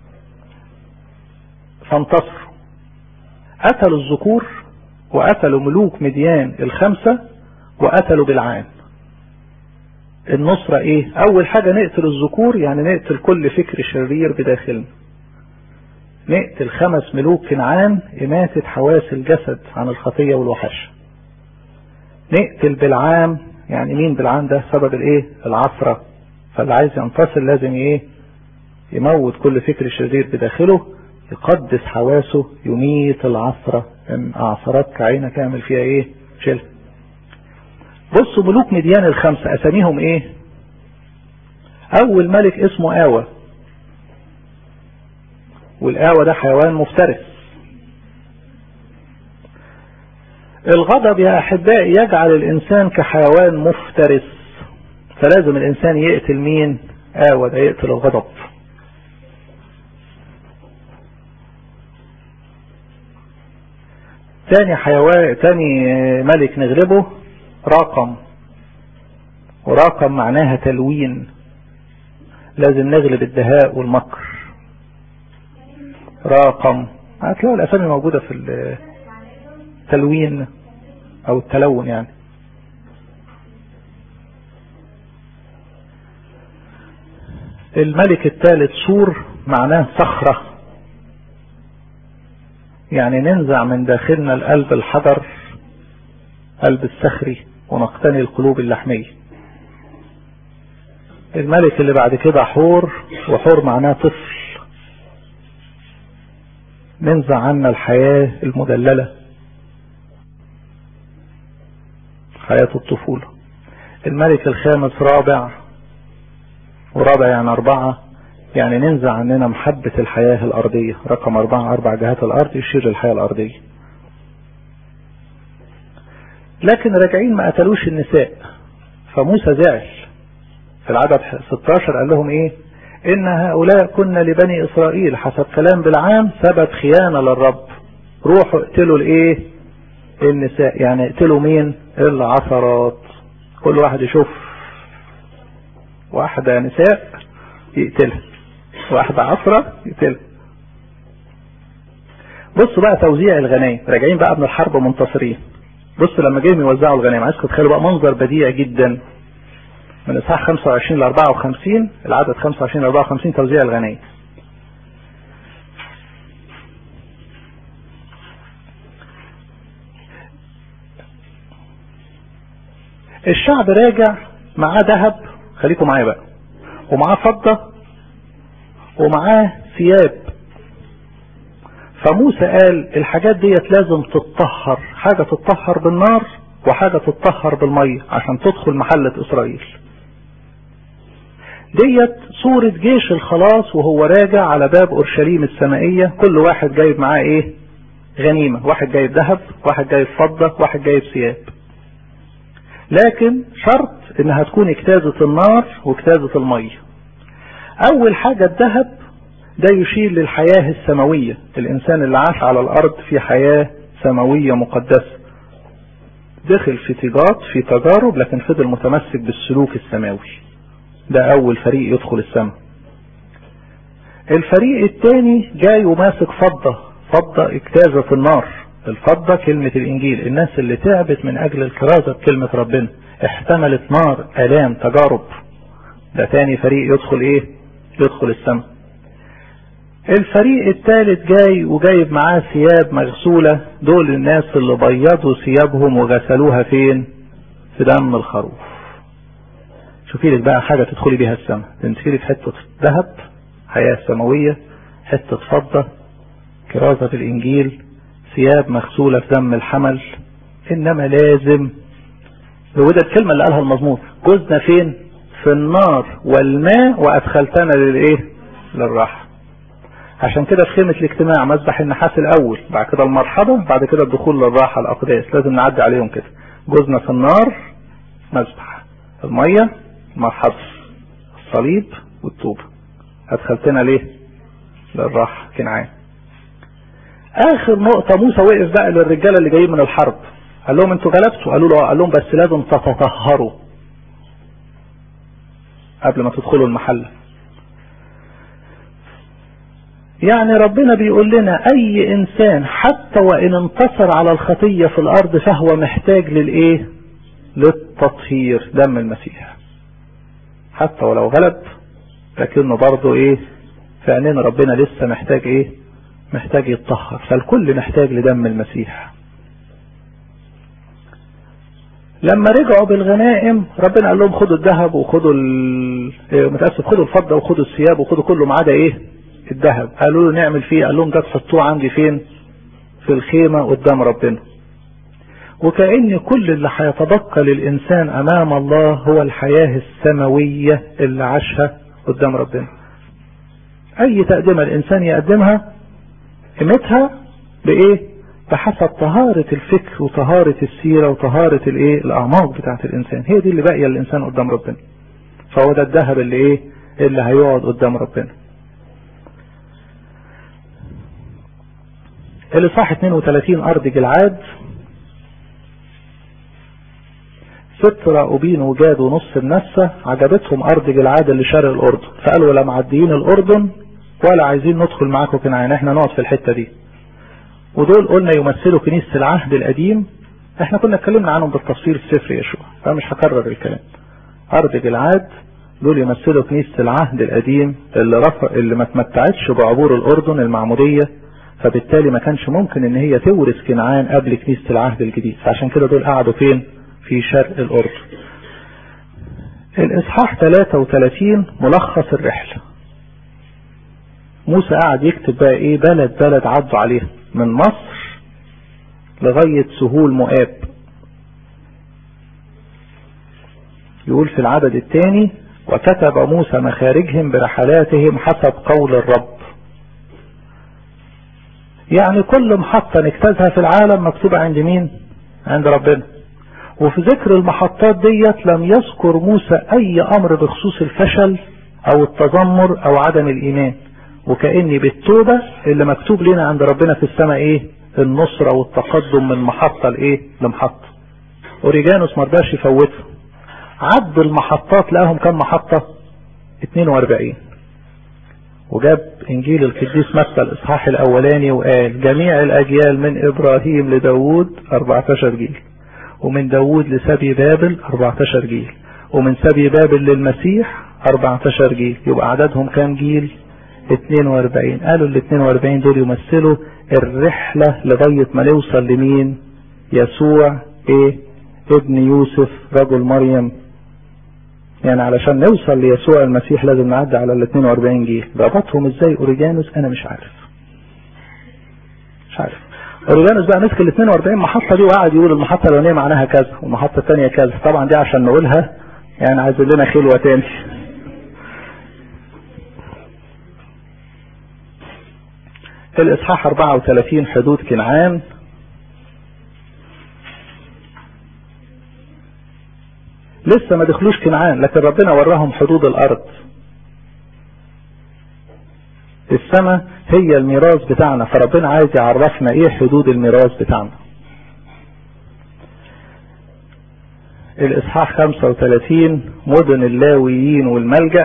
فانتصروا قتلوا الذكور وقتلوا ملوك مديان الخمسة وقتلوا بالعام النصرة ايه اول حاجة نقتل الذكور يعني نقتل كل فكر شرير بداخلنا نقتل خمس ملوك كنعان اماتة حواس الجسد عن الخطية والوحش نقتل بالعام يعني مين بالعام ده سبب الايه العثرة فاللي عايز ينتصر لازم ايه يموت كل فكر شرير بداخله يقدس حواسه يميت العثرة ان اعثرتك عينك اعمل فيها ايه شيلها بصوا ملوك مديان الخمسة اساميهم ايه اول ملك اسمه آوى والآوى ده حيوان مفترس الغضب يا احبائي يجعل الانسان كحيوان مفترس فلازم الانسان يقتل مين آوى ده يقتل الغضب تاني حيوان تاني ملك نغلبه راقم وراقم معناها تلوين لازم نغلب الدهاء والمكر راقم هتلاقوا الاسامي موجودة في التلوين او التلون يعني الملك الثالث سور معناه صخرة يعني ننزع من داخلنا القلب الحجر قلب الصخري ونقتني القلوب اللحمية الملك اللي بعد كده حور وحور معناه طفل ننزع عنا الحياة المدللة حياة الطفولة الملك الخامس رابع ورابع يعني أربعة يعني ننزع عننا محبة الحياة الأرضية رقم أربعة أربع جهات الأرض يشير للحياة الأرضية لكن راجعين ما قتلوش النساء فموسى زعل في العدد 16 قال لهم ايه ان هؤلاء كنا لبني اسرائيل حسب كلام بالعام سبب خيانة للرب روحوا اقتلوا الايه النساء يعني اقتلوا مين العثرات كل واحد يشوف واحدة نساء يقتلها واحدة عصرة يقتلها بصوا بقى توزيع الغنايم راجعين بقى من الحرب منتصرين بص لما جايين يوزعوا الغنائم عايزكم تخيلوا بقى منظر بديع جدا من اصحاح 25 ل 54 العدد 25 ل 54 توزيع الغنائم الشعب راجع معاه ذهب خليكم معايا بقى ومعاه فضة ومعاه ثياب فموسى قال الحاجات ديت لازم تتطهر حاجة تتطهر بالنار وحاجة تتطهر بالمية عشان تدخل محلة اسرائيل ديت صورة جيش الخلاص وهو راجع على باب اورشليم السمائية كل واحد جايب معاه ايه غنيمة واحد جايب ذهب واحد جايب فضة واحد جايب ثياب لكن شرط انها تكون اجتازة النار واجتازة المية اول حاجة الذهب ده يشير للحياة السماوية الانسان اللي عاش على الارض في حياة سماوية مقدسة دخل في تجارات في تجارب لكن فضل متمسك بالسلوك السماوي ده اول فريق يدخل السماء الفريق الثاني جاي وماسك فضة فضة اجتازة النار الفضة كلمة الانجيل الناس اللي تعبت من اجل الكرازة بكلمة ربنا احتملت نار الام تجارب ده تاني فريق يدخل ايه يدخل السماء الفريق الثالث جاي وجايب معاه ثياب مغسولة دول الناس اللي بيضوا ثيابهم وغسلوها فين في دم الخروف شوفي لك بقى حاجة تدخلي بيها السماء تمسكي في حتة ذهب حياة سماوية حتة فضة كرازة الانجيل ثياب مغسولة في دم الحمل انما لازم وده الكلمة اللي قالها المزمور جزنا فين في النار والماء وادخلتنا للايه للراحة عشان كده في خيمة الاجتماع مذبح النحاس الاول بعد كده المرحبة بعد كده الدخول للراحة الاقداس لازم نعدي عليهم كده جوزنا في النار مذبح المية المرحبة الصليب والتوبة ادخلتنا ليه للراحة كنعان اخر نقطة موسى وقف بقى للرجالة اللي جايين من الحرب قال لهم انتوا غلبتوا قالوا له قال لهم بس لازم تتطهروا قبل ما تدخلوا المحل يعني ربنا بيقول لنا اي انسان حتى وان انتصر على الخطية في الارض فهو محتاج للايه للتطهير دم المسيح حتى ولو غلب لكنه برضه ايه في عينين ربنا لسه محتاج ايه محتاج يتطهر فالكل محتاج لدم المسيح لما رجعوا بالغنائم ربنا قال لهم خدوا الذهب وخدوا متأسف خدوا الفضة وخدوا الثياب وخدوا كله ما عدا ايه الذهب قالوا له نعمل فيه قال لهم ده تحطوه عندي فين في الخيمة قدام ربنا وكأن كل اللي هيتبقى للإنسان أمام الله هو الحياة السماوية اللي عاشها قدام ربنا أي تقدمة الإنسان يقدمها قيمتها بإيه بحسب طهارة الفكر وطهارة السيرة وطهارة الايه الاعماق بتاعت الانسان هي دي اللي باقية الانسان قدام ربنا فهو ده الذهب اللي ايه اللي هيقعد قدام ربنا الاصحاح 32 ارض جلعاد ست راؤوبين وجاد ونص النسة عجبتهم ارض جلعاد اللي شرق الاردن فقالوا لا معديين الاردن ولا عايزين ندخل معاكم كنعان احنا نقعد في الحتة دي ودول قلنا يمثلوا كنيسة العهد القديم احنا كنا اتكلمنا عنهم بالتفصيل في سفر يشوع فمش هكرر الكلام ارض جلعاد دول يمثلوا كنيسة العهد القديم اللي رفع اللي ما تمتعتش بعبور الاردن المعمودية فبالتالي ما كانش ممكن ان هي تورث كنعان قبل كنيسة العهد الجديد فعشان كده دول قعدوا فين في شرق الاردن الاصحاح 33 ملخص الرحلة موسى قعد يكتب بقى ايه بلد بلد عدوا عليها من مصر لغاية سهول مؤاب يقول في العدد الثاني وكتب موسى مخارجهم برحلاتهم حسب قول الرب يعني كل محطة نجتازها في العالم مكتوبة عند مين عند ربنا وفي ذكر المحطات ديت لم يذكر موسى اي امر بخصوص الفشل او التذمر او عدم الايمان وكأني بالتوبة اللي مكتوب لنا عند ربنا في السماء ايه النصرة والتقدم من محطة لايه لمحطة اوريجانوس مرضاش يفوتها عد المحطات لقاهم كم محطة 42 وجاب انجيل القديس متى الاصحاح الاولاني وقال جميع الاجيال من ابراهيم لداود 14 جيل ومن داود لسبي بابل 14 جيل ومن سبي بابل للمسيح 14 جيل يبقى عددهم كام جيل 42 قالوا ال 42 دول يمثلوا الرحلة لغاية ما نوصل لمين يسوع ايه ابن يوسف رجل مريم يعني علشان نوصل ليسوع المسيح لازم نعدي على ال 42 جيل ربطهم ازاي اوريجانوس انا مش عارف مش عارف اوريجانوس بقى مسك ال 42 محطة دي وقعد يقول المحطة الاولانية معناها كذا والمحطة الثانية كذا طبعا دي عشان نقولها يعني عايزين لنا خلوة تاني الاصحاح 34 حدود كنعان لسه ما دخلوش كنعان لكن ربنا وراهم حدود الارض السماء هي الميراث بتاعنا فربنا عايز يعرفنا ايه حدود الميراث بتاعنا الاصحاح 35 مدن اللاويين والملجأ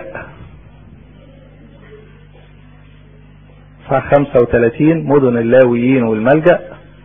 اصحاح 35 مدن اللاويين والملجأ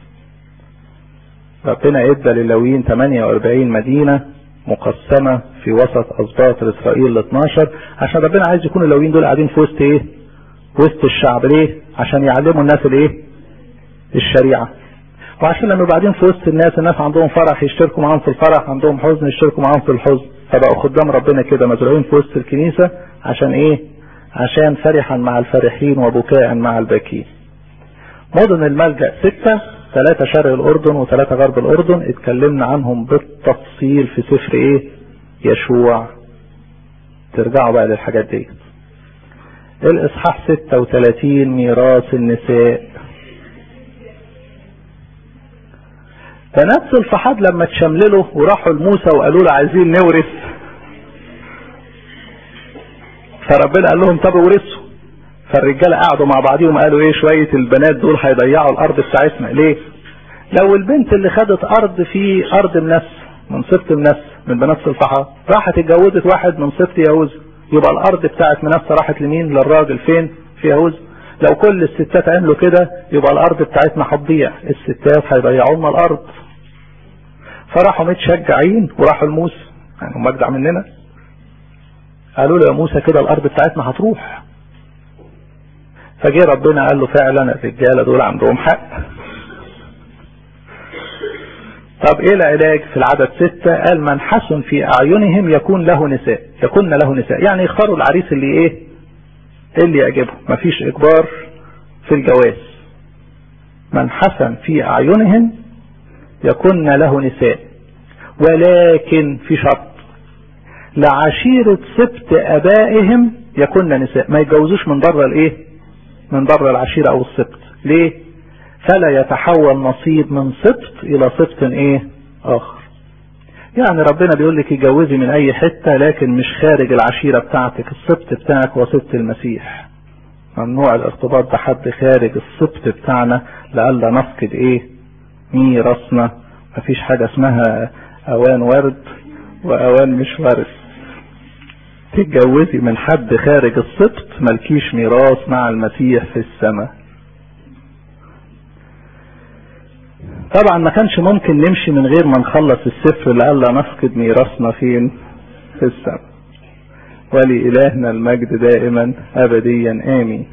ربنا ادى للاويين 48 مدينة مقسمة في وسط اسباط اسرائيل ل 12 عشان ربنا عايز يكون اللاويين دول قاعدين في وسط ايه وسط الشعب ليه عشان يعلموا الناس الايه الشريعة وعشان لما بعدين في وسط الناس الناس عندهم فرح يشتركوا معاهم في الفرح عندهم حزن يشتركوا معاهم في الحزن فبقوا خدام ربنا كده مزروعين في وسط الكنيسة عشان ايه عشان فرحا مع الفرحين وبكاء مع الباكين مدن الملجأ ستة ثلاثة شرق الأردن وثلاثة غرب الأردن اتكلمنا عنهم بالتفصيل في سفر ايه يشوع ترجعوا بقى للحاجات دي الاصحاح 36 ميراث النساء بنات الفحاد لما تشمللوا وراحوا لموسى وقالوا له عايزين نورث فربنا قال لهم طب ورثوا فالرجاله قعدوا مع بعضهم قالوا ايه شويه البنات دول هيضيعوا الارض بتاعتنا ليه؟ لو البنت اللي خدت ارض في ارض منس من سبط منس من بنات الفحاد راحت اتجوزت واحد من سبط يهوذا يبقى الارض بتاعت منس راحت لمين؟ للراجل فين؟ في يهوذا لو كل الستات عملوا كده يبقى الارض بتاعتنا هتضيع الستات هيضيعوا لنا الارض فراحوا متشجعين وراحوا لموسى يعني هم اجدع مننا قالوا له يا موسى كده الارض بتاعتنا هتروح فجه ربنا قال له فعلا الرجاله دول عندهم حق طب ايه العلاج في العدد ستة قال من حسن في اعينهم يكون له نساء يكون له نساء يعني يختاروا العريس اللي ايه اللي يعجبه مفيش اجبار في الجواز من حسن في اعينهم يكن له نساء ولكن في شرط لعشيرة سبت ابائهم يكن نساء ما يتجوزوش من بره الايه من بره العشيرة او السبت ليه فلا يتحول نصيب من سبت الى سبت ايه اخر يعني ربنا بيقول لك يجوزي من اي حتة لكن مش خارج العشيرة بتاعتك السبت بتاعك هو سبت المسيح ممنوع الارتباط بحد خارج السبت بتاعنا لألا نفقد ايه ميراثنا مفيش حاجة اسمها اوان ورد واوان مش ورد تتجوزي من حد خارج السبت ملكيش ميراث مع المسيح في السماء طبعا ما كانش ممكن نمشي من غير ما نخلص السفر لألا نفقد ميراثنا فين في السماء ولإلهنا المجد دائما أبديا آمين